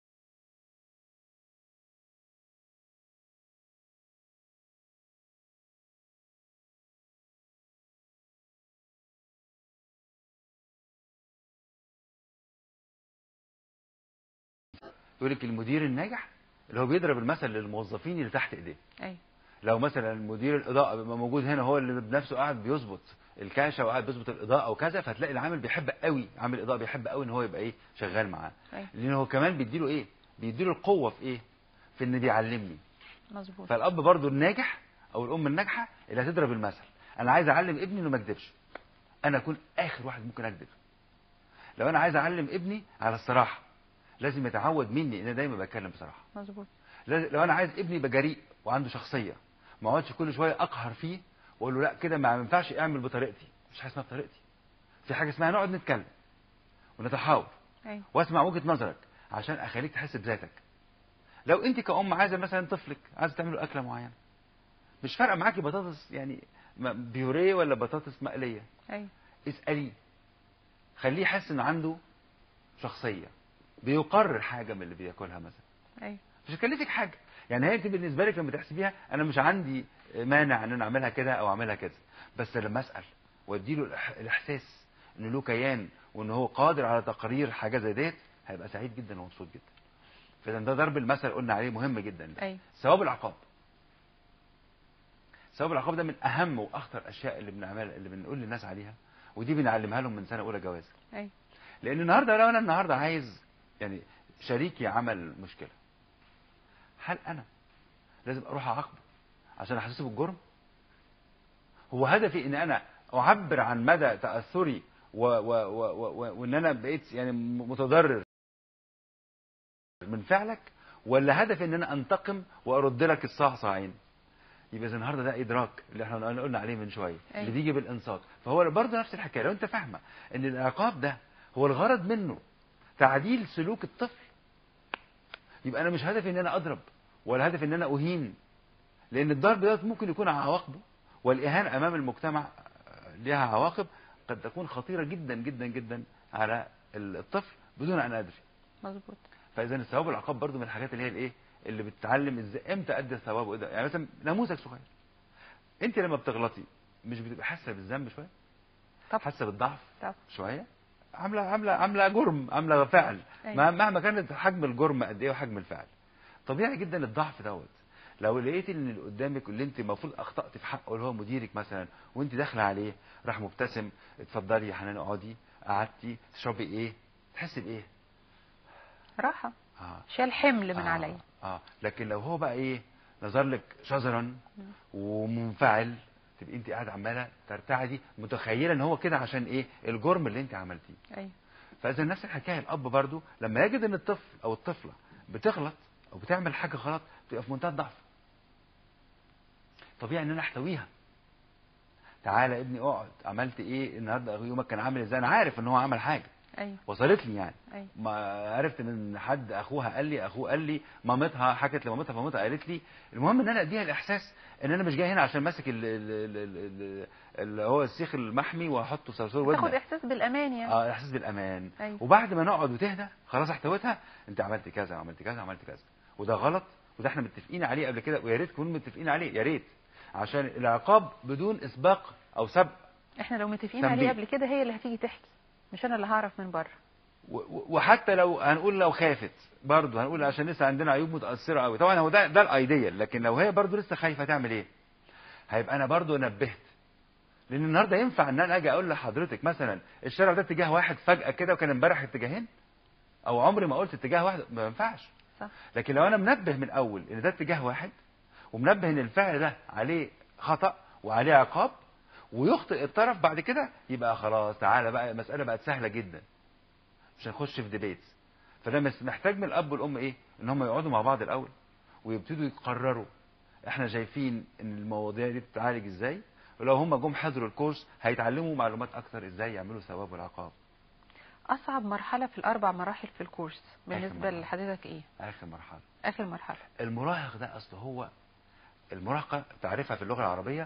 يقول لك المدير الناجح اللي هو بيضرب المثل للموظفين اللي تحت ايديه ايوه لو مثلا مدير الاضاءه بيبقى موجود هنا هو اللي بنفسه قاعد بيظبط الكاشه وقاعد بيظبط الاضاءه وكذا فتلاقي العامل بيحب قوي عامل الاضاءه بيحب قوي ان هو يبقى ايه شغال معاه ايوه لان هو كمان بيديله ايه بيديله القوه في ايه في ان بيعلمني مظبوط فالاب برضو الناجح او الام الناجحه اللي هتضرب المثل انا عايز اعلم ابني انه ما يكذبش انا اكون اخر واحد ممكن اكذب لو انا عايز اعلم ابني على الصراحه لازم يتعود مني ان انا دايما بتكلم بصراحه مظبوط لاز- لو انا عايز ابني يبقى جريء وعنده شخصيه ما اقعدش كل شويه اقهر فيه واقول له لا كده ما ينفعش اعمل بطريقتي مش حاجه اسمها بطريقتي في حاجه اسمها نقعد نتكلم ونتحاور ايوه واسمع وجهه نظرك عشان اخليك تحس بذاتك لو انت كأم عايزه مثلا طفلك عايزه تعمل له اكله معينه مش فارقه معاكي بطاطس يعني م- بيوريه ولا بطاطس مقليه ايوه اساليه خليه يحس ان عنده شخصيه بيقرر حاجه من اللي بياكلها مثلا ايوه مش هتكلفك حاجه يعني هي انت بالنسبه لك لما تحسبيها انا مش عندي مانع ان انا اعملها كده او اعملها كده بس لما اسال واديله الإح- الاحساس ان له كيان وان هو قادر على تقرير حاجه زي ديت هيبقى سعيد جدا ومبسوط جدا فاذا ده ضرب المثل قلنا عليه مهم جدا ايوه ثواب العقاب ثواب العقاب ده من اهم واخطر الاشياء اللي بنعملها اللي بنقول للناس عليها ودي بنعلمها لهم من سنه اولى جواز ايوه لان النهارده لو انا النهارده عايز يعني شريكي عمل مشكله هل انا لازم اروح اعاقبه عشان احسسه بالجرم هو هدفي ان انا اعبر عن مدى تاثري و و و و و وان انا بقيت يعني متضرر من فعلك ولا هدفي ان انا انتقم وارد لك الصعصعين يبقى اذا النهارده ده ادراك اللي احنا قلنا عليه من شويه أيوة. اللي بيجي بالانصات فهو برضه نفس الحكايه لو انت فاهمه ان العقاب ده هو الغرض منه تعديل سلوك الطفل يبقى انا مش هدفي ان انا اضرب ولا هدفي ان انا اهين لان الضرب ده ممكن يكون عواقبه والاهانه امام المجتمع آه، لها عواقب قد تكون خطيره جدا جدا جدا على الطفل بدون ان ادري مظبوط فاذا الثواب والعقاب برضو من الحاجات اللي هي الايه اللي بتتعلم ازاي امتى ادي الثواب وايه ده يعني مثلا نموذج صغير انت لما بتغلطي مش بتبقى حاسه بالذنب شويه طب حاسه بالضعف طب شويه عامله عامله عامله جرم عامله فعل أيوة. مه- مهما كانت حجم الجرم قد ايه وحجم الفعل طبيعي جدا الضعف دوت لو لقيت ان اللي قدامك اللي انت المفروض اخطات في حقه اللي هو مديرك مثلا وانت داخله عليه راح مبتسم اتفضلي يا حنان اقعدي قعدتي تشربي ايه تحسي بايه راحه اه شال حمل من آه. عليا اه لكن لو هو بقى ايه نظر لك شزرا ومنفعل تبقي انت قاعده عماله ترتعدي متخيله ان هو كده عشان ايه الجرم اللي انت عملتيه ايوه فاذا نفس الحكايه الاب برضو لما يجد ان الطفل او الطفله بتغلط او بتعمل حاجه غلط تبقى في منتهى الضعف طبيعي ان انا احتويها تعالى يا ابني اقعد عملت ايه النهارده يومك كان عامل ازاي انا عارف ان هو عمل حاجه ايوه وصلت لي يعني ايوه ما عرفت من حد اخوها قال لي اخوه قال لي مامتها حكت لمامتها فمامتها قالت لي المهم ان انا اديها الاحساس ان انا مش جاي هنا عشان ماسك ال- ال- ال- ال- اللي هو السيخ المحمي واحطه في صرصور تاخد ودنك احساس بالامان يعني اه احساس بالامان أيوة. وبعد ما نقعد وتهدى خلاص احتويتها انت عملت كذا وعملت كذا وعملت كذا وده غلط وده احنا متفقين عليه قبل كده ويا ريت تكونوا متفقين عليه يا ريت عشان العقاب بدون اسباق او سبق احنا لو متفقين تنبيه. عليه قبل كده هي اللي هتيجي تحكي مش انا اللي هعرف من بره و- و- وحتى لو هنقول لو خافت برضه هنقول عشان لسه عندنا عيوب متاثره قوي طبعا هو ده ده الايديال لكن لو هي برضه لسه خايفه تعمل ايه هيبقى انا برضه نبهت لان النهارده ينفع ان انا اجي اقول لحضرتك مثلا الشارع ده اتجاه واحد فجاه كده وكان امبارح اتجاهين او عمري ما قلت اتجاه واحد ما ينفعش صح. لكن لو انا منبه من الاول ان ده اتجاه واحد ومنبه ان الفعل ده عليه خطا وعليه عقاب ويخطئ الطرف بعد كده يبقى خلاص تعالى بقى المساله بقت سهله جدا مش هنخش في ديبيت فده مس- محتاج من الاب والام ايه ان هم يقعدوا مع بعض الاول ويبتدوا يقرروا احنا شايفين ان المواضيع دي بتتعالج ازاي ولو هم جم حضروا الكورس هيتعلموا معلومات اكتر ازاي يعملوا ثواب والعقاب اصعب مرحله في الاربع مراحل في الكورس بالنسبه مرحلة. لحضرتك ايه اخر مرحله اخر مرحله المراهق ده اصل هو المراهقه تعرفها في اللغه العربيه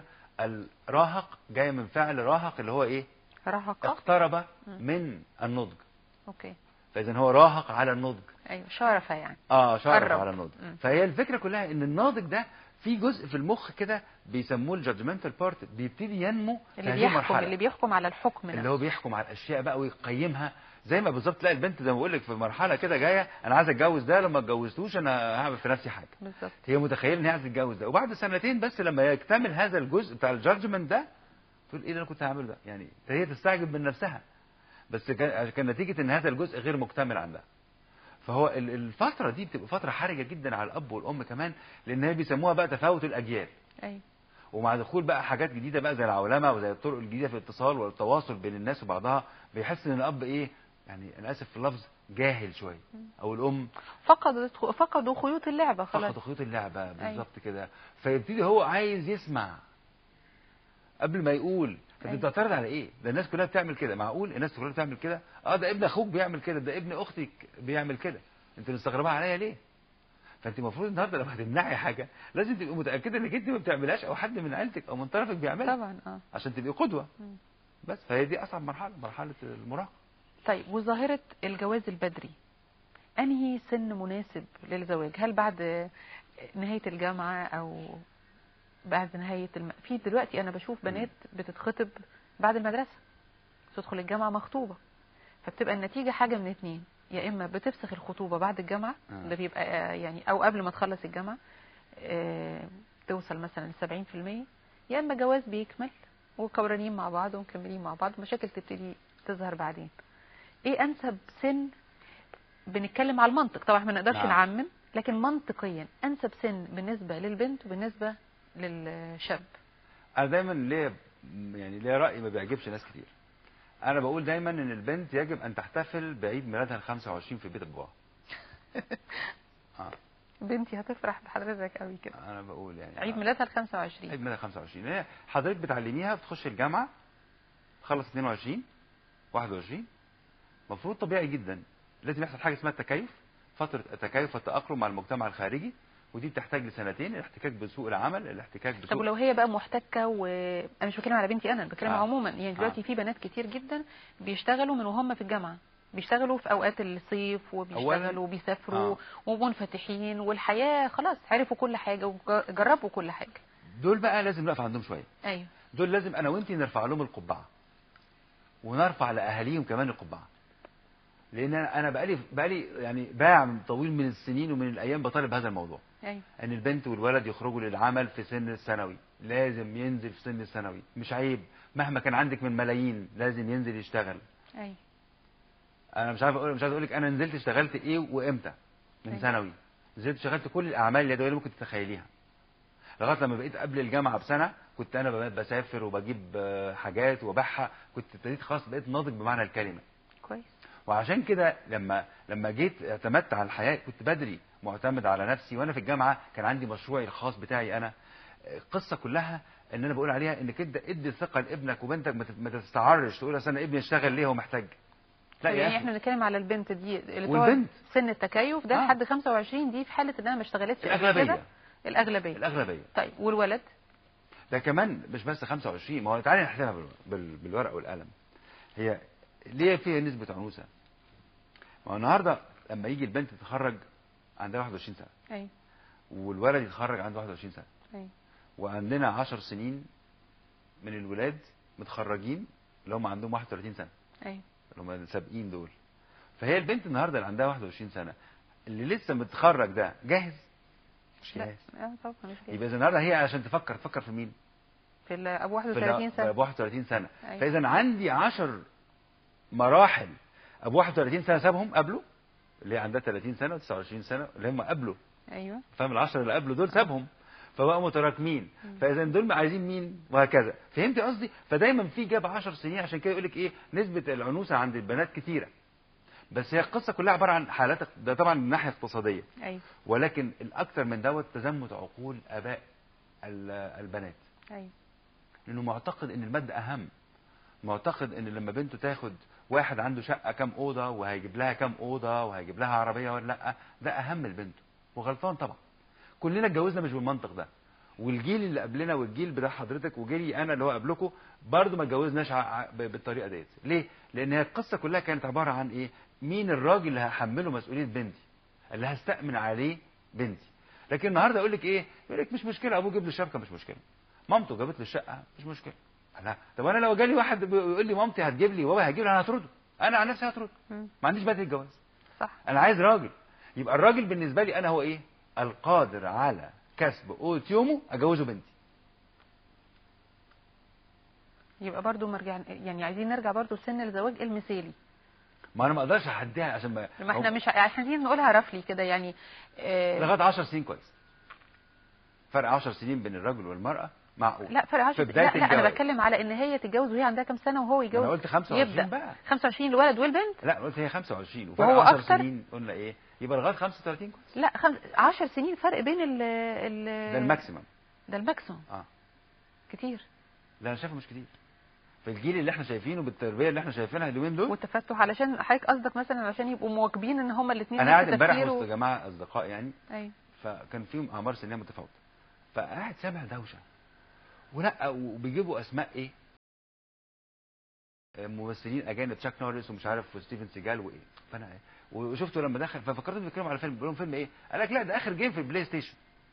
الراهق جاي من فعل راهق اللي هو ايه رهقه اقترب مم. من النضج اوكي فاذا هو راهق على النضج ايوه شرفه يعني اه شرف قرب. على النضج مم. فهي الفكره كلها ان الناضج ده في جزء في المخ كده بيسموه الجادجمنتال بارت بيبتدي ينمو في اللي هذه بيحكم المرحله اللي بيحكم على الحكم اللي نفسه. هو بيحكم على الاشياء بقى ويقيمها زي ما بالظبط تلاقي البنت زي ما بقول لك في مرحله كده جايه انا عايز اتجوز ده لما اتجوزتوش انا هعمل في نفسي حاجه بالظبط هي متخيله ان هي عايزه تتجوز ده وبعد سنتين بس لما يكتمل هذا الجزء بتاع الجادجمنت ده تقول ايه اللي انا كنت هعمله ده يعني هي تستعجب من نفسها بس كان كان نتيجه ان هذا الجزء غير مكتمل عندها فهو ال- الفتره دي بتبقى فتره حرجه جدا على الاب والام كمان لان هي بيسموها بقى تفاوت الاجيال ايوه ومع دخول بقى حاجات جديده بقى زي العولمه وزي الطرق الجديده في الاتصال والتواصل بين الناس وبعضها بيحس ان الاب ايه يعني انا اسف في اللفظ جاهل شويه او الام فقدت فقدوا خيوط اللعبه خلاص فقد خيوط اللعبه بالظبط كده فيبتدي هو عايز يسمع قبل ما يقول طب انت أيوة. بتعترض على ايه؟ ده الناس كلها بتعمل كده معقول الناس كلها بتعمل كده؟ اه ده ابن اخوك بيعمل كده ده ابن اختك بيعمل كده انت مستغربها عليا ليه؟ فانت المفروض النهارده لو هتمنعي حاجه لازم تبقي متاكده انك انت ما بتعملهاش او حد من عيلتك او من طرفك بيعملها طبعا اه عشان تبقي قدوه مم. بس فهي دي اصعب مرحله مرحله المراهقه طيب وظاهره الجواز البدري انهي سن مناسب للزواج هل بعد نهايه الجامعه او بعد نهايه الم... في دلوقتي انا بشوف بنات بتتخطب بعد المدرسه تدخل الجامعه مخطوبه فبتبقى النتيجه حاجه من اتنين يا اما بتفسخ الخطوبه بعد الجامعه آه. ده بيبقى آه، يعني او قبل ما تخلص الجامعه آه، توصل مثلا ل 70% يا اما جواز بيكمل وكورانين مع بعض ومكملين مع بعض مشاكل تبتدي تظهر بعدين ايه انسب سن بنتكلم على المنطق طبعا ما نقدرش نعم. نعمم لكن منطقيا انسب سن بالنسبه للبنت وبالنسبه للشاب انا دايما ليا يعني ليا راي ما بيعجبش ناس كتير انا بقول دايما ان البنت يجب ان تحتفل بعيد ميلادها ال 25 في بيت ابوها آه. بنتي هتفرح بحضرتك قوي كده انا بقول يعني عيد ميلادها ال 25 عيد ميلادها 25 هي حضرتك بتعلميها بتخش الجامعه تخلص 22 21 المفروض طبيعي جدا لازم يحصل حاجه اسمها التكيف فتره التكيف والتاقلم مع المجتمع الخارجي ودي بتحتاج لسنتين الاحتكاك بسوق العمل الاحتكاك طب بسوق ولو هي بقى محتكه وانا مش بتكلم على بنتي انا أنا بتكلم آه. عموما يعني دلوقتي آه. في بنات كتير جدا بيشتغلوا من وهم في الجامعه بيشتغلوا في اوقات الصيف وبيشتغلوا وبيسافروا آه. ومنفتحين والحياه خلاص عرفوا كل حاجه وجربوا كل حاجه دول بقى لازم نقف عندهم شويه ايوه دول لازم انا وانتي نرفع لهم القبعه ونرفع لاهاليهم كمان القبعه لان انا أنا بقالي بقالي يعني باع طويل من السنين ومن الايام بطالب بهذا الموضوع ايوه ان البنت والولد يخرجوا للعمل في سن الثانوي لازم ينزل في سن الثانوي مش عيب مهما كان عندك من ملايين لازم ينزل يشتغل ايوه انا مش عارف اقول مش عايز اقول لك انا نزلت اشتغلت ايه وامتى من أيوة. ثانوي نزلت اشتغلت كل الاعمال اليدويه اللي ممكن تتخيليها لغايه لما بقيت قبل الجامعه بسنه كنت انا ب- بسافر وبجيب آه، حاجات وببيعها كنت ابتديت خلاص بقيت ناضج بمعنى الكلمه كويس وعشان كده لما لما جيت اعتمدت على الحياه كنت بدري معتمد على نفسي وانا في الجامعه كان عندي مشروعي الخاص بتاعي انا القصه كلها ان انا بقول عليها انك انت ادي الثقه لابنك وبنتك ما تت- ما تستعرش تقول اصل انا ابني يشتغل ليه هو محتاج لا يا يعني أخي. احنا بنتكلم على البنت دي اللي والبنت. تقعد سن التكيف ده آه. لحد 25 دي في حاله انها ما اشتغلتش قبل الأغلبية. كده. الاغلبيه الاغلبيه طيب والولد ده كمان مش بس 25 ما هو تعالى نحسبها بال- بال- بالورق والقلم هي ليه فيها نسبة عنوسة ما هو النهاردة لما يجي البنت تتخرج عندها 21 سنة ايوه والولد يتخرج عنده 21 سنة ايوه وعندنا 10 سنين من الولاد متخرجين اللي هم عندهم 31 سنة ايوه اللي هم السابقين دول فهي البنت النهاردة اللي عندها 21 سنة اللي لسه متخرج ده جاهز مش لا جاهز آه، طبعا مش كده. يبقى إذا النهارده هي عشان تفكر تفكر في مين؟ في ال- ابو في 31 سنه ابو 31 سنه أيوة. فاذا عندي 10 مراحل ابو 31 سنه سابهم قبله اللي هي عندها 30 سنه و29 سنه اللي هم قبله ايوه فاهم العشرة اللي قبله دول سابهم فبقوا متراكمين فاذا دول عايزين مين وهكذا فهمتي قصدي فدايما في جاب 10 سنين عشان كده يقول لك ايه نسبه العنوسه عند البنات كتيره بس هي القصه كلها عباره عن حالات ده طبعا من الناحيه الاقتصاديه ايوه ولكن الاكثر من دوت تزمت عقول اباء ال- البنات ايوه لانه معتقد ان الماده اهم معتقد ان لما بنته تاخد واحد عنده شقه كام اوضه وهيجيب لها كام اوضه وهيجيب لها عربيه ولا لا ده اهم لبنته وغلطان طبعا كلنا اتجوزنا مش بالمنطق ده والجيل اللي قبلنا والجيل بتاع حضرتك وجيلي انا اللي هو قبلكم برضه ما اتجوزناش ع- ع- ب- بالطريقه ديت ليه لان هي القصه كلها كانت عباره عن ايه مين الراجل اللي هحمله مسؤوليه بنتي اللي هستأمن عليه بنتي لكن النهارده يقول لك ايه يقول لك مش مشكله ابوه جاب لي الشبكه مش مشكله مامته جابت لي الشقه مش مشكله لا طب انا لو جالي واحد بيقول لي مامتي هتجيب لي وبابا هيجيب لي انا هطرده انا عن نفسي هطرده مم. ما عنديش بدل الجواز صح انا عايز راجل يبقى الراجل بالنسبه لي انا هو ايه القادر على كسب قوت يومه اجوزه بنتي يبقى برضو مرجع يعني عايزين نرجع برضو لسن الزواج المثالي ما انا ما اقدرش احديها عشان ما ما احنا مش احنا عايزين نقولها رفلي كده يعني آه، لغايه 10 سنين كويس فرق 10 سنين بين الرجل والمراه معقول لا فرق 10 في لا بدايه لا انا الجواز. بتكلم على ان هي تتجوز وهي عندها كام سنه وهو يتجوز انا قلت 25 يبدا بقى 25 الولد والبنت لا قلت هي 25 وفرق وهو 10 أكتر؟ سنين قلنا ايه يبقى لغايه 35 كويس لا خمس 10 سنين فرق بين ال ال ده الماكسيمم ده الماكسيموم اه كتير لا انا شايفه مش كتير في الجيل اللي احنا شايفينه بالتربيه اللي احنا شايفينها اليومين دول والتفتح علشان حضرتك قصدك مثلا عشان يبقوا مواكبين ان هما الاثنين انا قاعد امبارح وسط جماعه اصدقاء يعني ايوه فكان فيهم اعمار سنيه متفاوته فقاعد سامع دوشه ولا وبيجيبوا اسماء ايه ممثلين اجانب تشاك نوريس ومش عارف وستيفن سيجال وايه فانا وشفته لما دخل ففكرت بيتكلموا على فيلم بيقول لهم فيلم ايه قال لك لا ده اخر جيم في البلاي ستيشن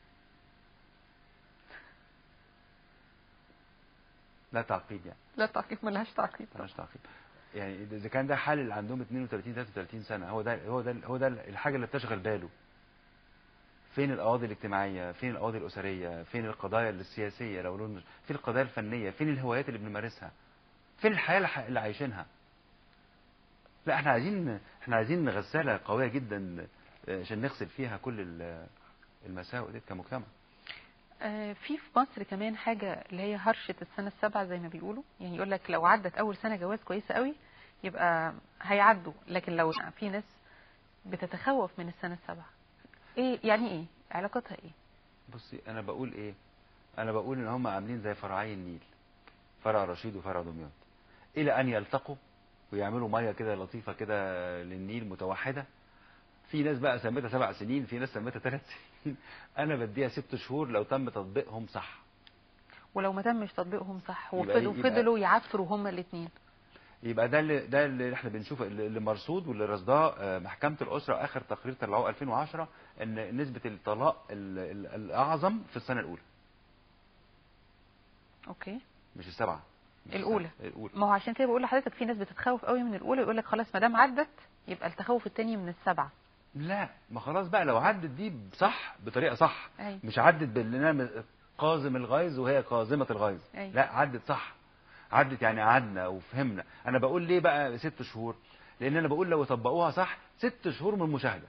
لا تعقيد يعني لا تعقيد ملهاش تعقيد ملهاش تعقيد يعني اذا كان ده حال اللي عندهم 32 33 سنه هو ده هو ده هو ده الحاجه اللي بتشغل باله فين القواضي الاجتماعيه فين القواضي الاسريه فين القضايا السياسيه لو لون فين القضايا الفنيه فين الهوايات اللي بنمارسها فين الحياه اللي ح- اللي عايشينها لا احنا عايزين احنا عايزين غساله قويه جدا آه، عشان نغسل فيها كل ال- المساوئ دي كمجتمع آه، في في مصر كمان حاجة اللي هي هرشة السنة السابعة زي ما بيقولوا يعني يقول لك لو عدت أول سنة جواز كويسة قوي يبقى هيعدوا لكن لو في ناس بتتخوف من السنة السابعة ايه يعني ايه علاقتها ايه بصي انا بقول ايه انا بقول ان هم عاملين زي فرعي النيل فرع رشيد وفرع دمياط الى ان يلتقوا ويعملوا ميه كده لطيفه كده للنيل متوحده في ناس بقى سميتها سبع سنين في ناس سميتها ثلاث سنين انا بديها ست شهور لو تم تطبيقهم صح ولو ما تمش تطبيقهم صح يبقى- وفضلوا يبقى- فضلوا يعفروا هما الاثنين يبقى ده اللي ده اللي احنا بنشوفه اللي اللي مرصود واللي رصداه آه، محكمه الاسره اخر تقرير طلعوه 2010 ان نسبه الطلاق ال- ال- الاعظم في السنه الاولى اوكي مش السبعه الاولى الاولى ما هو عشان كده بقول لحضرتك في ناس بتتخوف قوي من الاولى يقول لك خلاص ما دام عدت يبقى التخوف التاني من السبعه لا ما خلاص بقى لو عدت دي صح بطريقه صح أيوة. مش عدت بان انا قازم الغيظ وهي قازمه الغيظ أيوة. لا عدت صح عدت يعني قعدنا وفهمنا انا بقول ليه بقى ست شهور لان انا بقول لو طبقوها صح ست شهور من المشاهده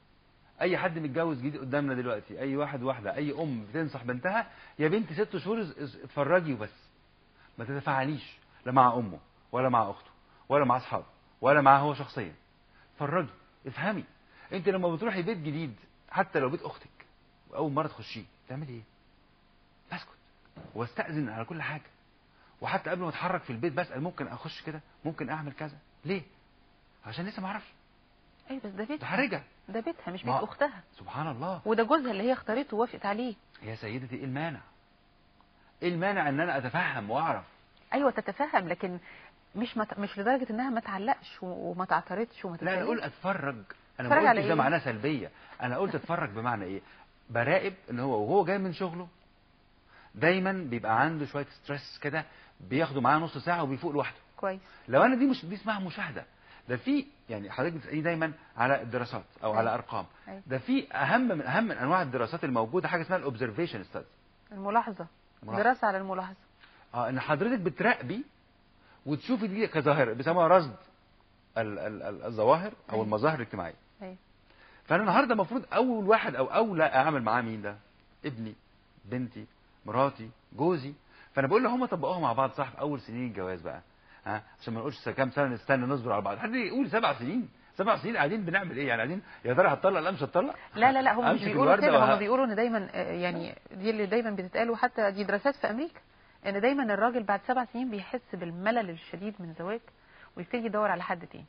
اي حد متجوز جديد قدامنا دلوقتي اي واحد واحده اي ام بتنصح بنتها يا بنتي ست شهور اس- اس- اتفرجي وبس ما تتفاعليش لا مع امه ولا مع اخته ولا مع اصحابه ولا معاه هو شخصيا اتفرجي افهمي انت لما بتروحي بيت جديد حتى لو بيت اختك واول مره تخشيه تعملي ايه بسكت واستاذن على كل حاجه وحتى قبل ما اتحرك في البيت بسال ممكن اخش كده ممكن اعمل كذا ليه عشان لسه ما اعرفش اي بس ده بيتها متحرجه ده بيتها مش ما- بيت اختها سبحان الله وده جوزها اللي هي اختارته ووافقت عليه يا سيدتي ايه المانع ايه المانع ان انا اتفهم واعرف ايوه تتفهم لكن مش مت... مش لدرجه انها ما تعلقش و... وما تعترضش وما لا انا اقول تتكلمش. اتفرج انا اتفرج ما على قلتش ده إيه؟ معناه سلبيه انا قلت اتفرج بمعنى ايه براقب ان هو وهو جاي من شغله دايما بيبقى عنده شويه ستريس كده بياخده معاه نص ساعه وبيفوق لوحده كويس لو انا دي مش دي اسمها مشاهده ده في يعني حضرتك بتسالني دايما على الدراسات او على أيوة. ارقام أيوة. ده في اهم من اهم من انواع الدراسات الموجوده حاجه اسمها الاوبزرفيشن ستادي الملاحظه ملاحظة. دراسه على الملاحظه اه ان حضرتك بتراقبي وتشوفي دي كظاهره بيسموها رصد ال- ال- ال- الظواهر او أيوة. المظاهر الاجتماعيه ايوه فانا النهارده المفروض اول واحد او اولى اعمل معاه مين ده ابني بنتي مراتي جوزي فانا بقول له هم طبقوها مع بعض صح في اول سنين الجواز بقى ها عشان ما نقولش كام سنه نستنى نصبر على بعض حد يقول سبع سنين سبع سنين قاعدين بنعمل ايه يعني قاعدين يا ترى هتطلق لا مش هتطلق لا لا لا هم مش أمسك بيقولوا الوردة كده وه- هم بيقولوا ان دايما آه، يعني دي اللي دايما بتتقال وحتى دي دراسات في امريكا ان دايما الراجل بعد سبع سنين بيحس بالملل الشديد من الزواج ويبتدي يدور على حد تاني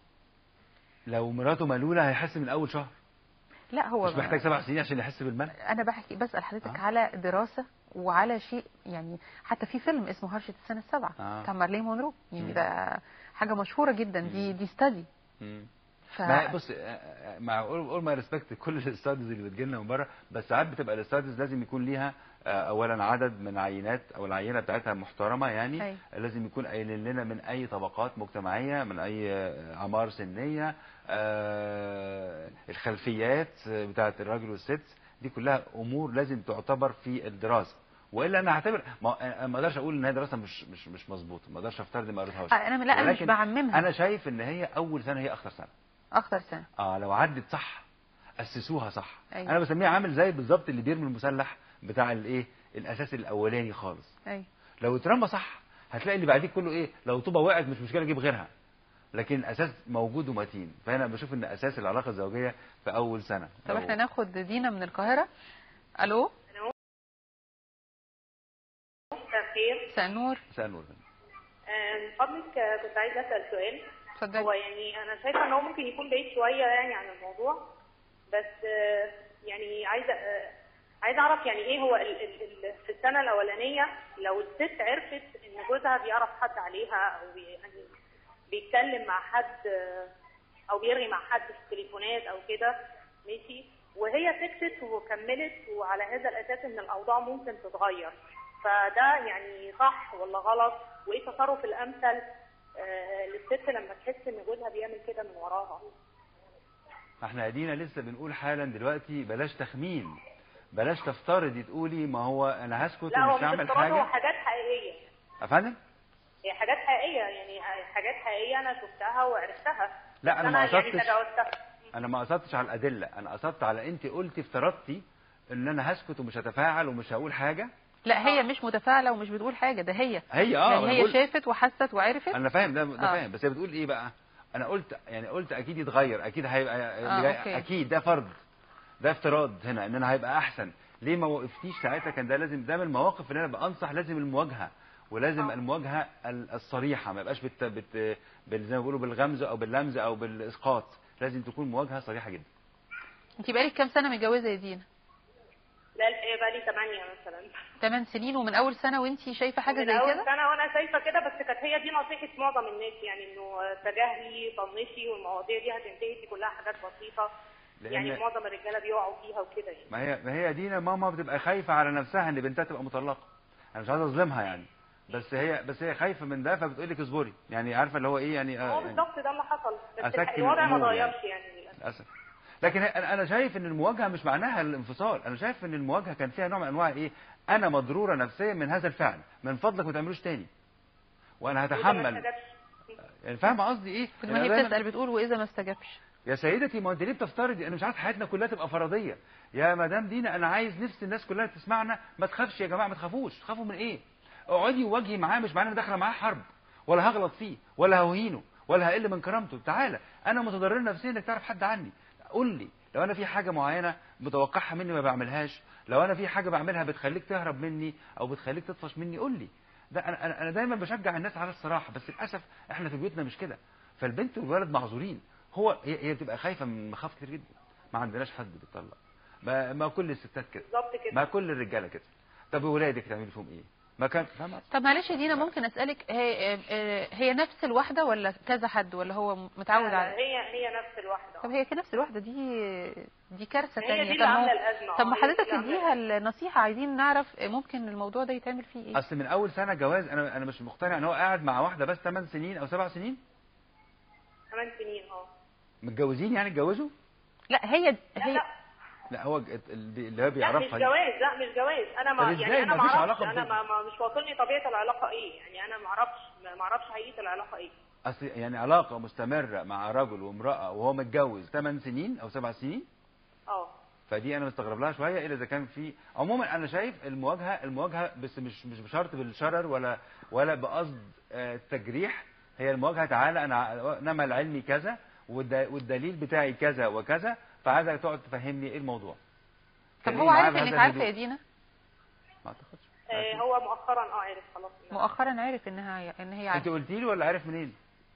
لو مراته ملوله هيحس من اول شهر لا هو مش محتاج سبع سنين عشان يحس بالملل انا بحكي بسال حضرتك على دراسه وعلى شيء يعني حتى في فيلم اسمه هرشه السنه السابعه آه. بتاع مارلين مونرو يعني مم. ده حاجه مشهوره جدا دي دي ستادي ف... ما بص آه، آه، مع اول ما ريسبكت كل الاستاديز اللي بتجي لنا من بره بس ساعات بتبقى الاستاديز لازم يكون ليها آه، اولا عدد من عينات او العينه بتاعتها محترمه يعني أيوة. لازم يكون قايلين لنا من اي طبقات مجتمعيه من اي آه، اعمار سنيه آه، الخلفيات آه، بتاعت الراجل والست دي كلها امور لازم تعتبر في الدراسه والا انا هعتبر ما أنا ما اقدرش اقول ان هي دراسه مش مش مش مظبوطه ما اقدرش افترض ما قريتهاش آه، أنا- لا، أنا مش ولكن بعممها. انا شايف ان هي اول سنه هي اخطر سنه اخطر سنه اه لو عدت صح اسسوها صح أيوة. انا بسميها عامل زي بالظبط اللي بيرمي المسلح بتاع الايه الاساس الاولاني خالص ايوه لو اترمى صح هتلاقي اللي بعديه كله ايه لو طوبه وقعت مش مشكله اجيب غيرها لكن الاساس موجود ومتين فانا بشوف ان اساس العلاقه الزوجيه في اول سنه طب أو- احنا ناخد دينا من القاهره الو مساء الخير مساء النور مساء النور آه، من فضلك آه، كنت عايزه اسال سؤال اتفضلي. هو يعني انا شايفه ان هو ممكن يكون بعيد شويه يعني عن الموضوع بس آه، يعني عايزه آه، عايزه اعرف يعني ايه هو ال ال ال في السنه الاولانيه لو الست عرفت ان جوزها بيعرف حد عليها او بي- يعني بيتكلم مع حد آه، او بيرغي مع حد في التليفونات او كده ماشي وهي سكتت وكملت وعلى هذا الاساس ان الاوضاع ممكن تتغير فده يعني صح ولا غلط وايه التصرف الامثل آه، للست لما تحس ان جوزها بيعمل كده من وراها احنا قاعدين لسه بنقول حالا دلوقتي بلاش تخمين بلاش تفترضي تقولي ما هو انا هسكت لا هو ومش مش هعمل افتراض هو حاجه حاجات حقيقيه افندم هي حاجات حقيقيه يعني حاجات حقيقيه انا شفتها وعرفتها لا انا ما بس يعني قصدتش تجاوزتها انا ما قصدتش على الادله انا قصدت على انت قلتي افترضتي ان انا هسكت ومش هتفاعل ومش هقول حاجه لا هي مش متفاعله ومش بتقول حاجه ده هي هي اه يعني أنا هي بقول- شافت وحست وعرفت انا فاهم ده ده آه. فاهم بس هي بتقول ايه بقى انا قلت يعني قلت اكيد يتغير اكيد هيبقى آه، اللي جاي- أوكي. اكيد ده فرض ده افتراض هنا ان انا هيبقى احسن ليه ما وقفتيش ساعتها كان ده لازم ده من المواقف اللي انا بنصح لازم المواجهه ولازم المواجهه ال- الصريحه ما يبقاش بت بت بال- زي ما بيقولوا بالغمز او باللمز او بالاسقاط لازم تكون مواجهه صريحه جدا انت بقالك كام سنه متجوزه يا دينا لا هي بقى لي 8 مثلا 8 سنين ومن اول سنه وانت شايفه حاجه من زي اول كده سنه وانا شايفه كده بس كانت هي دي نصيحه معظم الناس يعني انه تجاهلي طنشي والمواضيع دي هتنتهي دي كلها حاجات بسيطه لأن- يعني معظم الرجاله بيقعوا فيها وكده يعني ما هي ما هي دينا ماما بتبقى خايفه على نفسها ان بنتها تبقى مطلقه انا مش عايز اظلمها يعني بس هي بس هي خايفه من ده فبتقول لك اصبري يعني عارفه اللي هو ايه يعني, هو آه يعني بالظبط ده اللي حصل بس أسكن الح- الوضع ما الأمور يعني. اتغيرش يعني للأسف. للاسف لكن انا أنا شايف ان المواجهه مش معناها الانفصال انا شايف ان المواجهه كان فيها نوع من انواع ايه انا مضروره نفسيا من هذا الفعل من فضلك ما تعملوش تاني وانا وده ما هتحمل استجابش. يعني فاهمه قصدي ايه ما هي أنا دايماً- بتسال بتقول واذا ما استجابش يا سيدتي ما انت ليه بتفترضي انا مش عايز حياتنا كلها تبقى فرضيه يا مدام دينا انا عايز نفس الناس كلها تسمعنا ما تخافش يا جماعه ما تخافوش تخافوا من ايه اقعدي وواجهي معاه مش معناه إن داخله معاه حرب ولا هغلط فيه ولا ههينه ولا هقل من كرامته تعالى انا متضرر نفسيا انك تعرف حد عني قول لي لو انا في حاجه معينه متوقعها مني ما بعملهاش لو انا في حاجه بعملها بتخليك تهرب مني او بتخليك تطفش مني قول لي ده انا انا أنا دايما بشجع الناس على الصراحه بس للاسف احنا في بيوتنا مش كده فالبنت والولد معذورين هو هي, هي بتبقى خايفه من مخاوف كتير جدا ما عندناش حد بيطلق ما, ما كل الستات كده بالظبط كده ما كل الرجاله كده طب ولادك تعملي فيهم ايه ما كان فاهمه طب معلش يا دينا ممكن اسالك هي آه، هي نفس الواحده ولا كذا حد ولا هو متعود لا، لا، على هي هي نفس الواحده طب هي في نفس الواحده دي دي كارثه هي تانية دي طب اللي ما هو- عامله الازمه طب ما آه، هي دي حضرتك اللي عاملة تديها النصيحه عايزين نعرف ممكن الموضوع ده يتعمل فيه ايه اصل من اول سنه جواز انا انا مش مقتنع ان هو قاعد مع واحده بس 8 سنين او 7 سنين ثمان سنين اه متجوزين يعني اتجوزوا لا هي هي لا هو ج- اللي هو لا مش بيعرفها دي. جواز لا مش جواز انا ما طب إزاي؟ يعني انا ما ما فيش اعرفش علاقة انا بال- ما ما مش واصلني طبيعه العلاقه ايه يعني انا ما اعرفش ما اعرفش حقيقه العلاقه ايه اصل يعني علاقه مستمره مع رجل وامراه وهو متجوز 8 سنين او 7 سنين اه فدي انا مستغرب لها شويه الا اذا كان في عموما انا شايف المواجهه المواجهه بس مش مش بشرط بالشرر ولا ولا بقصد آه، التجريح هي المواجهه تعالى انا انما العلمي كذا والد- والدليل بتاعي كذا وكذا فعايزك تقعد تفهمني ايه الموضوع طب كلمني هو معاه عارف بهذا انك عارفه الهدوء. يا دينا ما اعتقدش آه، هو مؤخرا اه عرف خلاص مؤخرا عرف انها ان هي انت عارفه قلتي له ولا عارف منين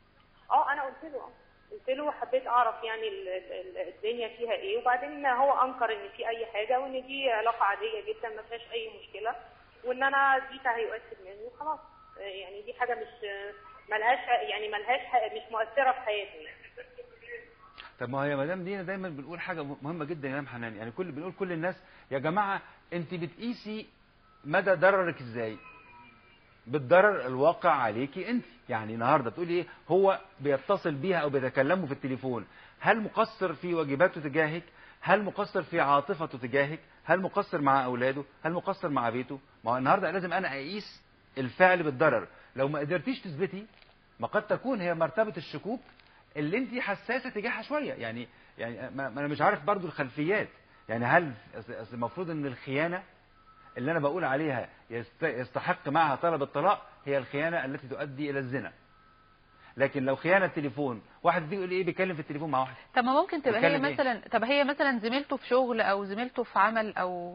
اه انا قلت له اه قلت له حبيت اعرف يعني ال- ال- ال- الدنيا فيها ايه وبعدين هو انكر ان في اي حاجه وان دي علاقه عاديه جدا ما فيهاش اي مشكله وان انا دي تهيؤات في دماغي وخلاص آه، يعني دي حاجه مش ملهاش يعني ملهاش ح- مش مؤثره في حياته يعني طب ما هو يا مدام دينا دايما بنقول حاجه مهمه جدا يا مدام حنان يعني كل بنقول كل الناس يا جماعه انت بتقيسي مدى ضررك ازاي بالضرر الواقع عليكي انت يعني النهارده بتقولي ايه هو بيتصل بيها او بيتكلموا في التليفون هل مقصر في واجباته تجاهك هل مقصر في عاطفته تجاهك هل مقصر مع اولاده هل مقصر مع بيته ما هو النهارده لازم انا اقيس الفعل بالضرر لو ما قدرتيش تثبتي ما قد تكون هي مرتبه الشكوك اللي انت حساسه تجاهها شويه يعني يعني ما ما انا مش عارف برضو الخلفيات يعني هل أصل- أصل المفروض ان الخيانه اللي انا بقول عليها يست- يستحق معها طلب الطلاق هي الخيانه التي تؤدي الى الزنا لكن لو خيانه تليفون واحد بيقول ايه بيتكلم في التليفون مع واحد طب ما ممكن تبقى هي بتكلم إيه؟ مثلا طب هي مثلا زميلته في شغل او زميلته في عمل او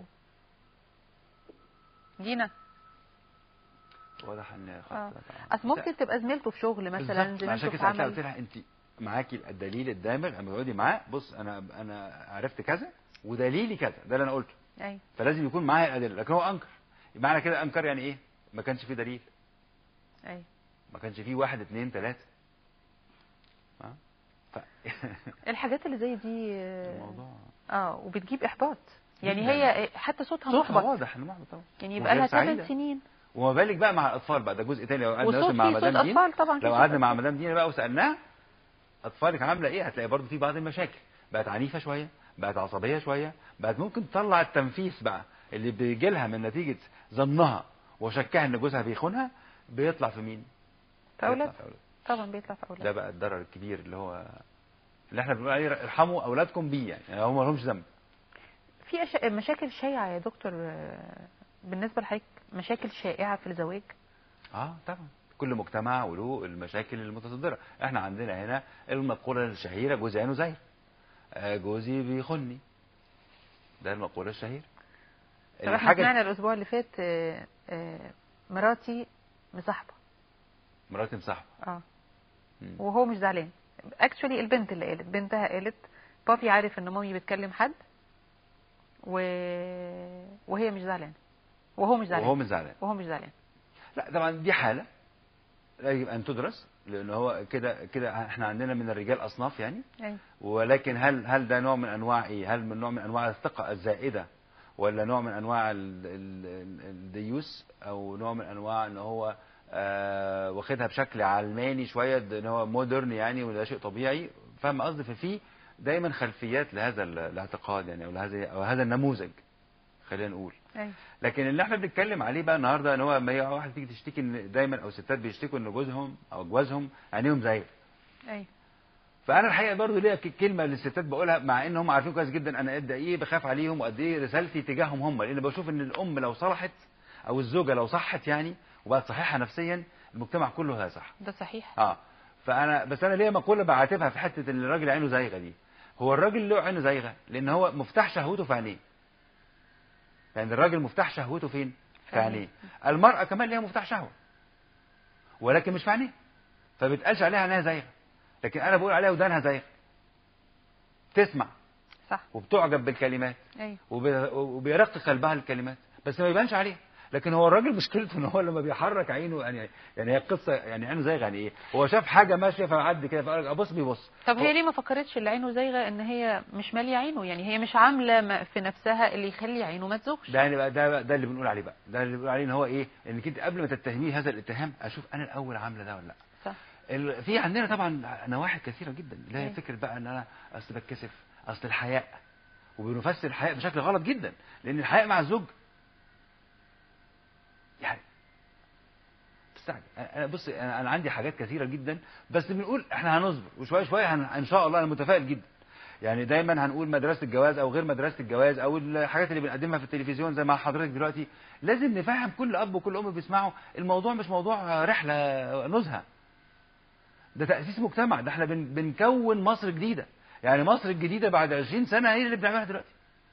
دينا واضح ان اه اصل ممكن تبقى زميلته في شغل مثلا بالظبط. زميلته عشان في كده سألتها قلت عمل لها انت معاكي الدليل الدامغ لما تقعدي معاه بص انا انا عرفت كذا ودليلي كذا ده اللي انا قلته ايوه فلازم يكون معايا الادله لكن هو انكر معنى كده انكر يعني ايه ما كانش فيه دليل ايوه ما كانش فيه واحد اتنين تلاته ها؟ ف... الحاجات اللي زي دي آه، الموضوع اه وبتجيب احباط يعني جداً. هي حتى صوتها صوتها محبط واضح انه محبط طبعا يعني يبقى لها وغير 8 سعيدة. سنين وما بالك بقى مع الاطفال بقى ده جزء تاني لو قعدنا والصوت مثلا مع فيه صوت مدام دين أطفال طبعاً، في لو صوت قعدنا مع أطفال. مدام دين بقى وسالناها اطفالك عامله ايه هتلاقي برضه في بعض المشاكل بقت عنيفه شويه بقت عصبيه شويه بقت ممكن تطلع التنفيس بقى اللي بيجي لها من نتيجه ظنها وشكها ان جوزها بيخونها بيطلع في مين؟ في اولاد بيطلع في أولاد. طبعا بيطلع في اولاد ده بقى الضرر الكبير اللي هو اللي احنا بنقول عليه ارحموا اولادكم بيه يعني, يعني هم ما لهمش ذنب في أش... مشاكل شائعه يا دكتور آه، بالنسبه لحضرتك مشاكل شائعه في الزواج اه طبعا كل مجتمع وله المشاكل المتصدره احنا عندنا هنا المقوله الشهيره جوزي عينه زي آه جوزي بيخني ده المقوله الشهيره طب احنا سمعنا الاسبوع اللي فات آه، آه، مراتي مصاحبه مراتي مصاحبه اه مم. وهو مش زعلان اكشولي البنت اللي قالت بنتها قالت بابي عارف ان مامي بتكلم حد و... وهي مش زعلانه وهو مش زعلان وهو مش زعلان وهو مش زعلان لا طبعا دي حاله يجب ان تدرس لان هو كده كده احنا عندنا من الرجال اصناف يعني أيوة. ولكن هل هل ده نوع من انواع ايه؟ هل من نوع من انواع الثقه الزائده ولا نوع من انواع ال- ال- ال- الديوس او نوع من انواع ان هو آه واخدها بشكل علماني شويه ده ان هو مودرن يعني وده شيء طبيعي فاهم قصدي ففي دايما خلفيات لهذا ال- الاعتقاد يعني او لهذا او هذا النموذج خلينا نقول أيوة. لكن اللي احنا بنتكلم عليه بقى النهارده ان هو لما هي واحده تيجي تشتكي ان دايما او ستات بيشتكوا ان جوزهم او جوازهم عينيهم زايغه ايوه فانا الحقيقه برضو ليا ك- كلمه للستات بقولها مع ان هم عارفين كويس جدا انا قد ايه بخاف عليهم وقد ايه رسالتي تجاههم هم لان بشوف ان الام لو صلحت او الزوجه لو صحت يعني وبقت صحيحه نفسيا المجتمع كله هيصح ده صحيح اه فانا بس انا ليا مقوله بعاتبها في حته ان الراجل عينه زايغه دي هو الراجل له عينه زايغه لان هو مفتاح شهوته في عينيه يعني الراجل مفتاح شهوته فين في عينيه المراه كمان ليها مفتاح شهوه ولكن مش في عينيه فبتقالش عليها عينها زايغه لكن انا بقول عليها ودانها زايغه تسمع صح وبتعجب بالكلمات ايوه وبي- وبيرق قلبها الكلمات بس ما يبانش عليها لكن هو الراجل مشكلته ان هو لما بيحرك عينه يعني يعني هي القصه يعني عينه زايغه يعني ايه؟ هو شاف حاجه ماشيه فعدي كده فقال ابص بيبص طب هي ليه ما فكرتش اللي عينه زايغه ان هي مش ماليه عينه يعني هي مش عامله ما- في نفسها اللي يخلي عينه ما تزوغش ده يعني بقى ده ده اللي بنقول عليه بقى ده اللي بنقول عليه ان هو ايه انك انت قبل ما تتهميه هذا الاتهام اشوف انا الاول عامله ده ولا لا صح ال- في عندنا طبعا نواحي كثيره جدا اللي هي أيوة. فكره بقى ان انا اصل بتكسف اصل الحياء وبنفسر الحياء بشكل غلط جدا لان الحياء مع الزوج يعني بستعجب انا بص انا أنا عندي حاجات كثيره جدا بس بنقول احنا هنصبر وشويه شويه هن... ان شاء الله انا متفائل جدا يعني دايما هنقول مدرسه الجواز او غير مدرسه الجواز او الحاجات اللي بنقدمها في التلفزيون زي ما حضرتك دلوقتي لازم نفهم كل اب وكل ام بيسمعوا الموضوع مش موضوع رحله نزهه ده تاسيس مجتمع ده احنا بن... بنكون مصر جديده يعني مصر الجديده بعد 20 سنه هي اللي بنعملها دلوقتي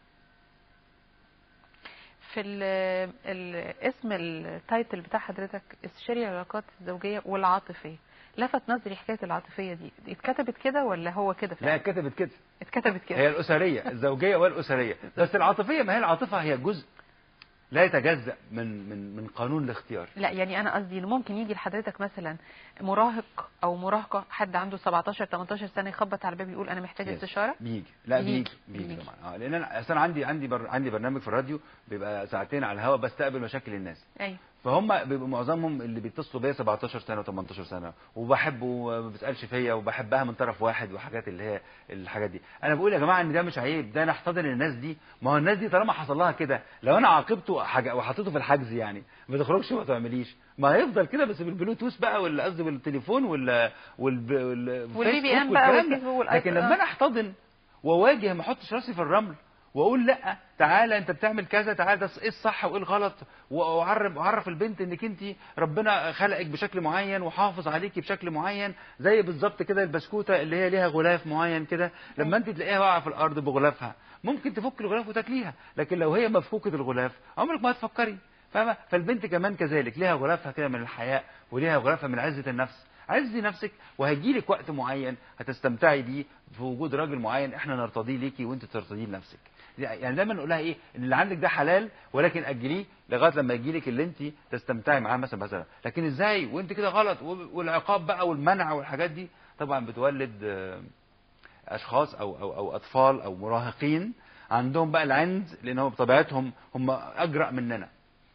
في ال ال اسم التايتل بتاع حضرتك استشاري العلاقات الزوجيه والعاطفيه لفت نظري حكايه العاطفيه دي اتكتبت كده ولا هو كده لا فعلا اتكتبت كده اتكتبت كده هي الأسرية الزوجية والأسرية بس العاطفية ما هي العاطفة هي جزء لا يتجزأ من من من قانون الاختيار لا يعني انا قصدي انه ممكن يجي لحضرتك مثلا مراهق او مراهقه حد عنده 17 18 سنه يخبط على الباب يقول انا محتاج Yes. استشاره بيجي لا بيجي. بيجي بيجي طبعا اه لان انا اصل أنا عندي عندي بر... عندي برنامج في الراديو بيبقى ساعتين على الهواء بستقبل مشاكل الناس ايوه فهم بيبقوا معظمهم اللي بيتصلوا بيا 17 سنه و18 سنه وبحبه وما بيسالش فيا وبحبها من طرف واحد وحاجات اللي هي الحاجات دي انا بقول يا جماعه ان ده مش عيب ده انا احتضن الناس دي ما هو الناس دي طالما حصل لها كده لو انا عاقبته حاجه وحطيته في الحجز يعني ما تخرجش وما تعمليش ما هيفضل كده بس بالبلوتوث بقى ولا قصدي بالتليفون ولا وال وال والبي بي إم والفيسبوك بقى والكلام ده. والفيسبوك والآيفون. لكن لما انا احتضن واواجه ما احطش راسي في الرمل واقول لا تعالى انت بتعمل كذا تعالى ده ايه الصح وايه الغلط واعرف اعرف البنت انك انت ربنا خلقك بشكل معين وحافظ عليكي بشكل معين زي بالظبط كده البسكوته اللي هي ليها غلاف معين كده لما انت تلاقيها واقعه في الارض بغلافها ممكن تفك الغلاف وتاكليها لكن لو هي مفكوكه الغلاف عمرك ما هتفكري فاهمه فالبنت كمان كذلك ليها غلافها كده من الحياء وليها غلافها من عزه النفس عزي نفسك وهيجيلك وقت معين هتستمتعي بيه في وجود راجل معين احنا نرتضيه ليكي وانت ترتضيه لنفسك يعني دايما نقولها ايه ان اللي عندك ده حلال ولكن اجليه لغايه لما يجيلك اللي انت تستمتعي معاه مثلا مثلا لكن ازاي وانت كده غلط والعقاب بقى والمنع والحاجات دي طبعا بتولد آه، اشخاص او او او اطفال او مراهقين عندهم بقى العند لان هم بطبيعتهم هم اجرأ مننا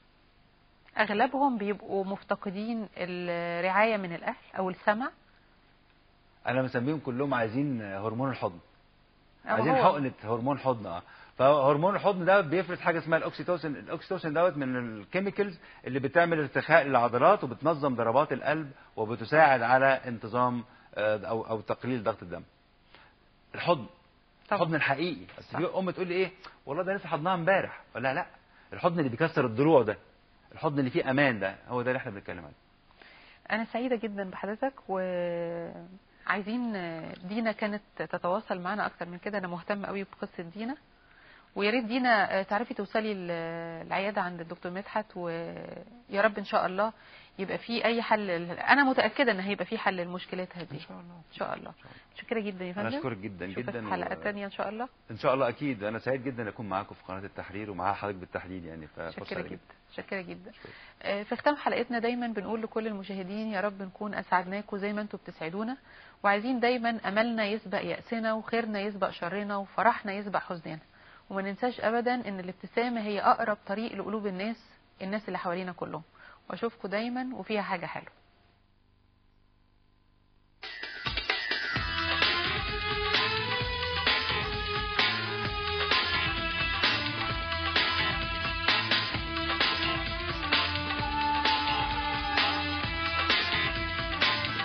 اغلبهم بيبقوا مفتقدين الرعايه من الاهل او السمع انا مسميهم كلهم عايزين هرمون الحضن أما عايزين هو- حقنه هرمون حضن اه فهرمون الحضن ده بيفرز حاجه اسمها الاوكسيتوسين الاوكسيتوسين دوت من الكيميكالز اللي بتعمل ارتخاء للعضلات وبتنظم ضربات القلب وبتساعد على انتظام آه، او او تقليل ضغط الدم الحضن الحضن الحقيقي بس في ام تقول لي ايه والله ده لسه حضنها امبارح ولا لا الحضن اللي بيكسر الضلوع ده الحضن اللي فيه امان ده هو ده اللي احنا بنتكلم عنه انا سعيده جدا بحضرتك وعايزين دينا كانت تتواصل معنا اكتر من كده انا مهتمه قوي بقصه دينا ويا ريت دينا تعرفي توصلي ال- العياده عند الدكتور مدحت ويا رب ان شاء الله يبقى في اي حل انا متاكده ان هيبقى في حل لمشكلتها دي ان شاء الله ان شاء الله متشكره جدا يا فندم انا اشكرك جدا نشوفك جدا في حلقات تانية ان شاء الله ان شاء الله اكيد انا سعيد جدا اكون معاكم في قناه التحرير ومع حضرتك بالتحديد يعني ففرصه شكرا سعيدة جدا شكرا جدا آه، في ختام حلقتنا دايما بنقول لكل المشاهدين يا رب نكون اسعدناكم زي ما انتم بتسعدونا وعايزين دايما املنا يسبق يأسنا وخيرنا يسبق شرنا وفرحنا يسبق حزننا وما ننساش ابدا ان الابتسامه هي اقرب طريق لقلوب الناس الناس اللي حوالينا كلهم واشوفكم دايما وفيها حاجه حلوه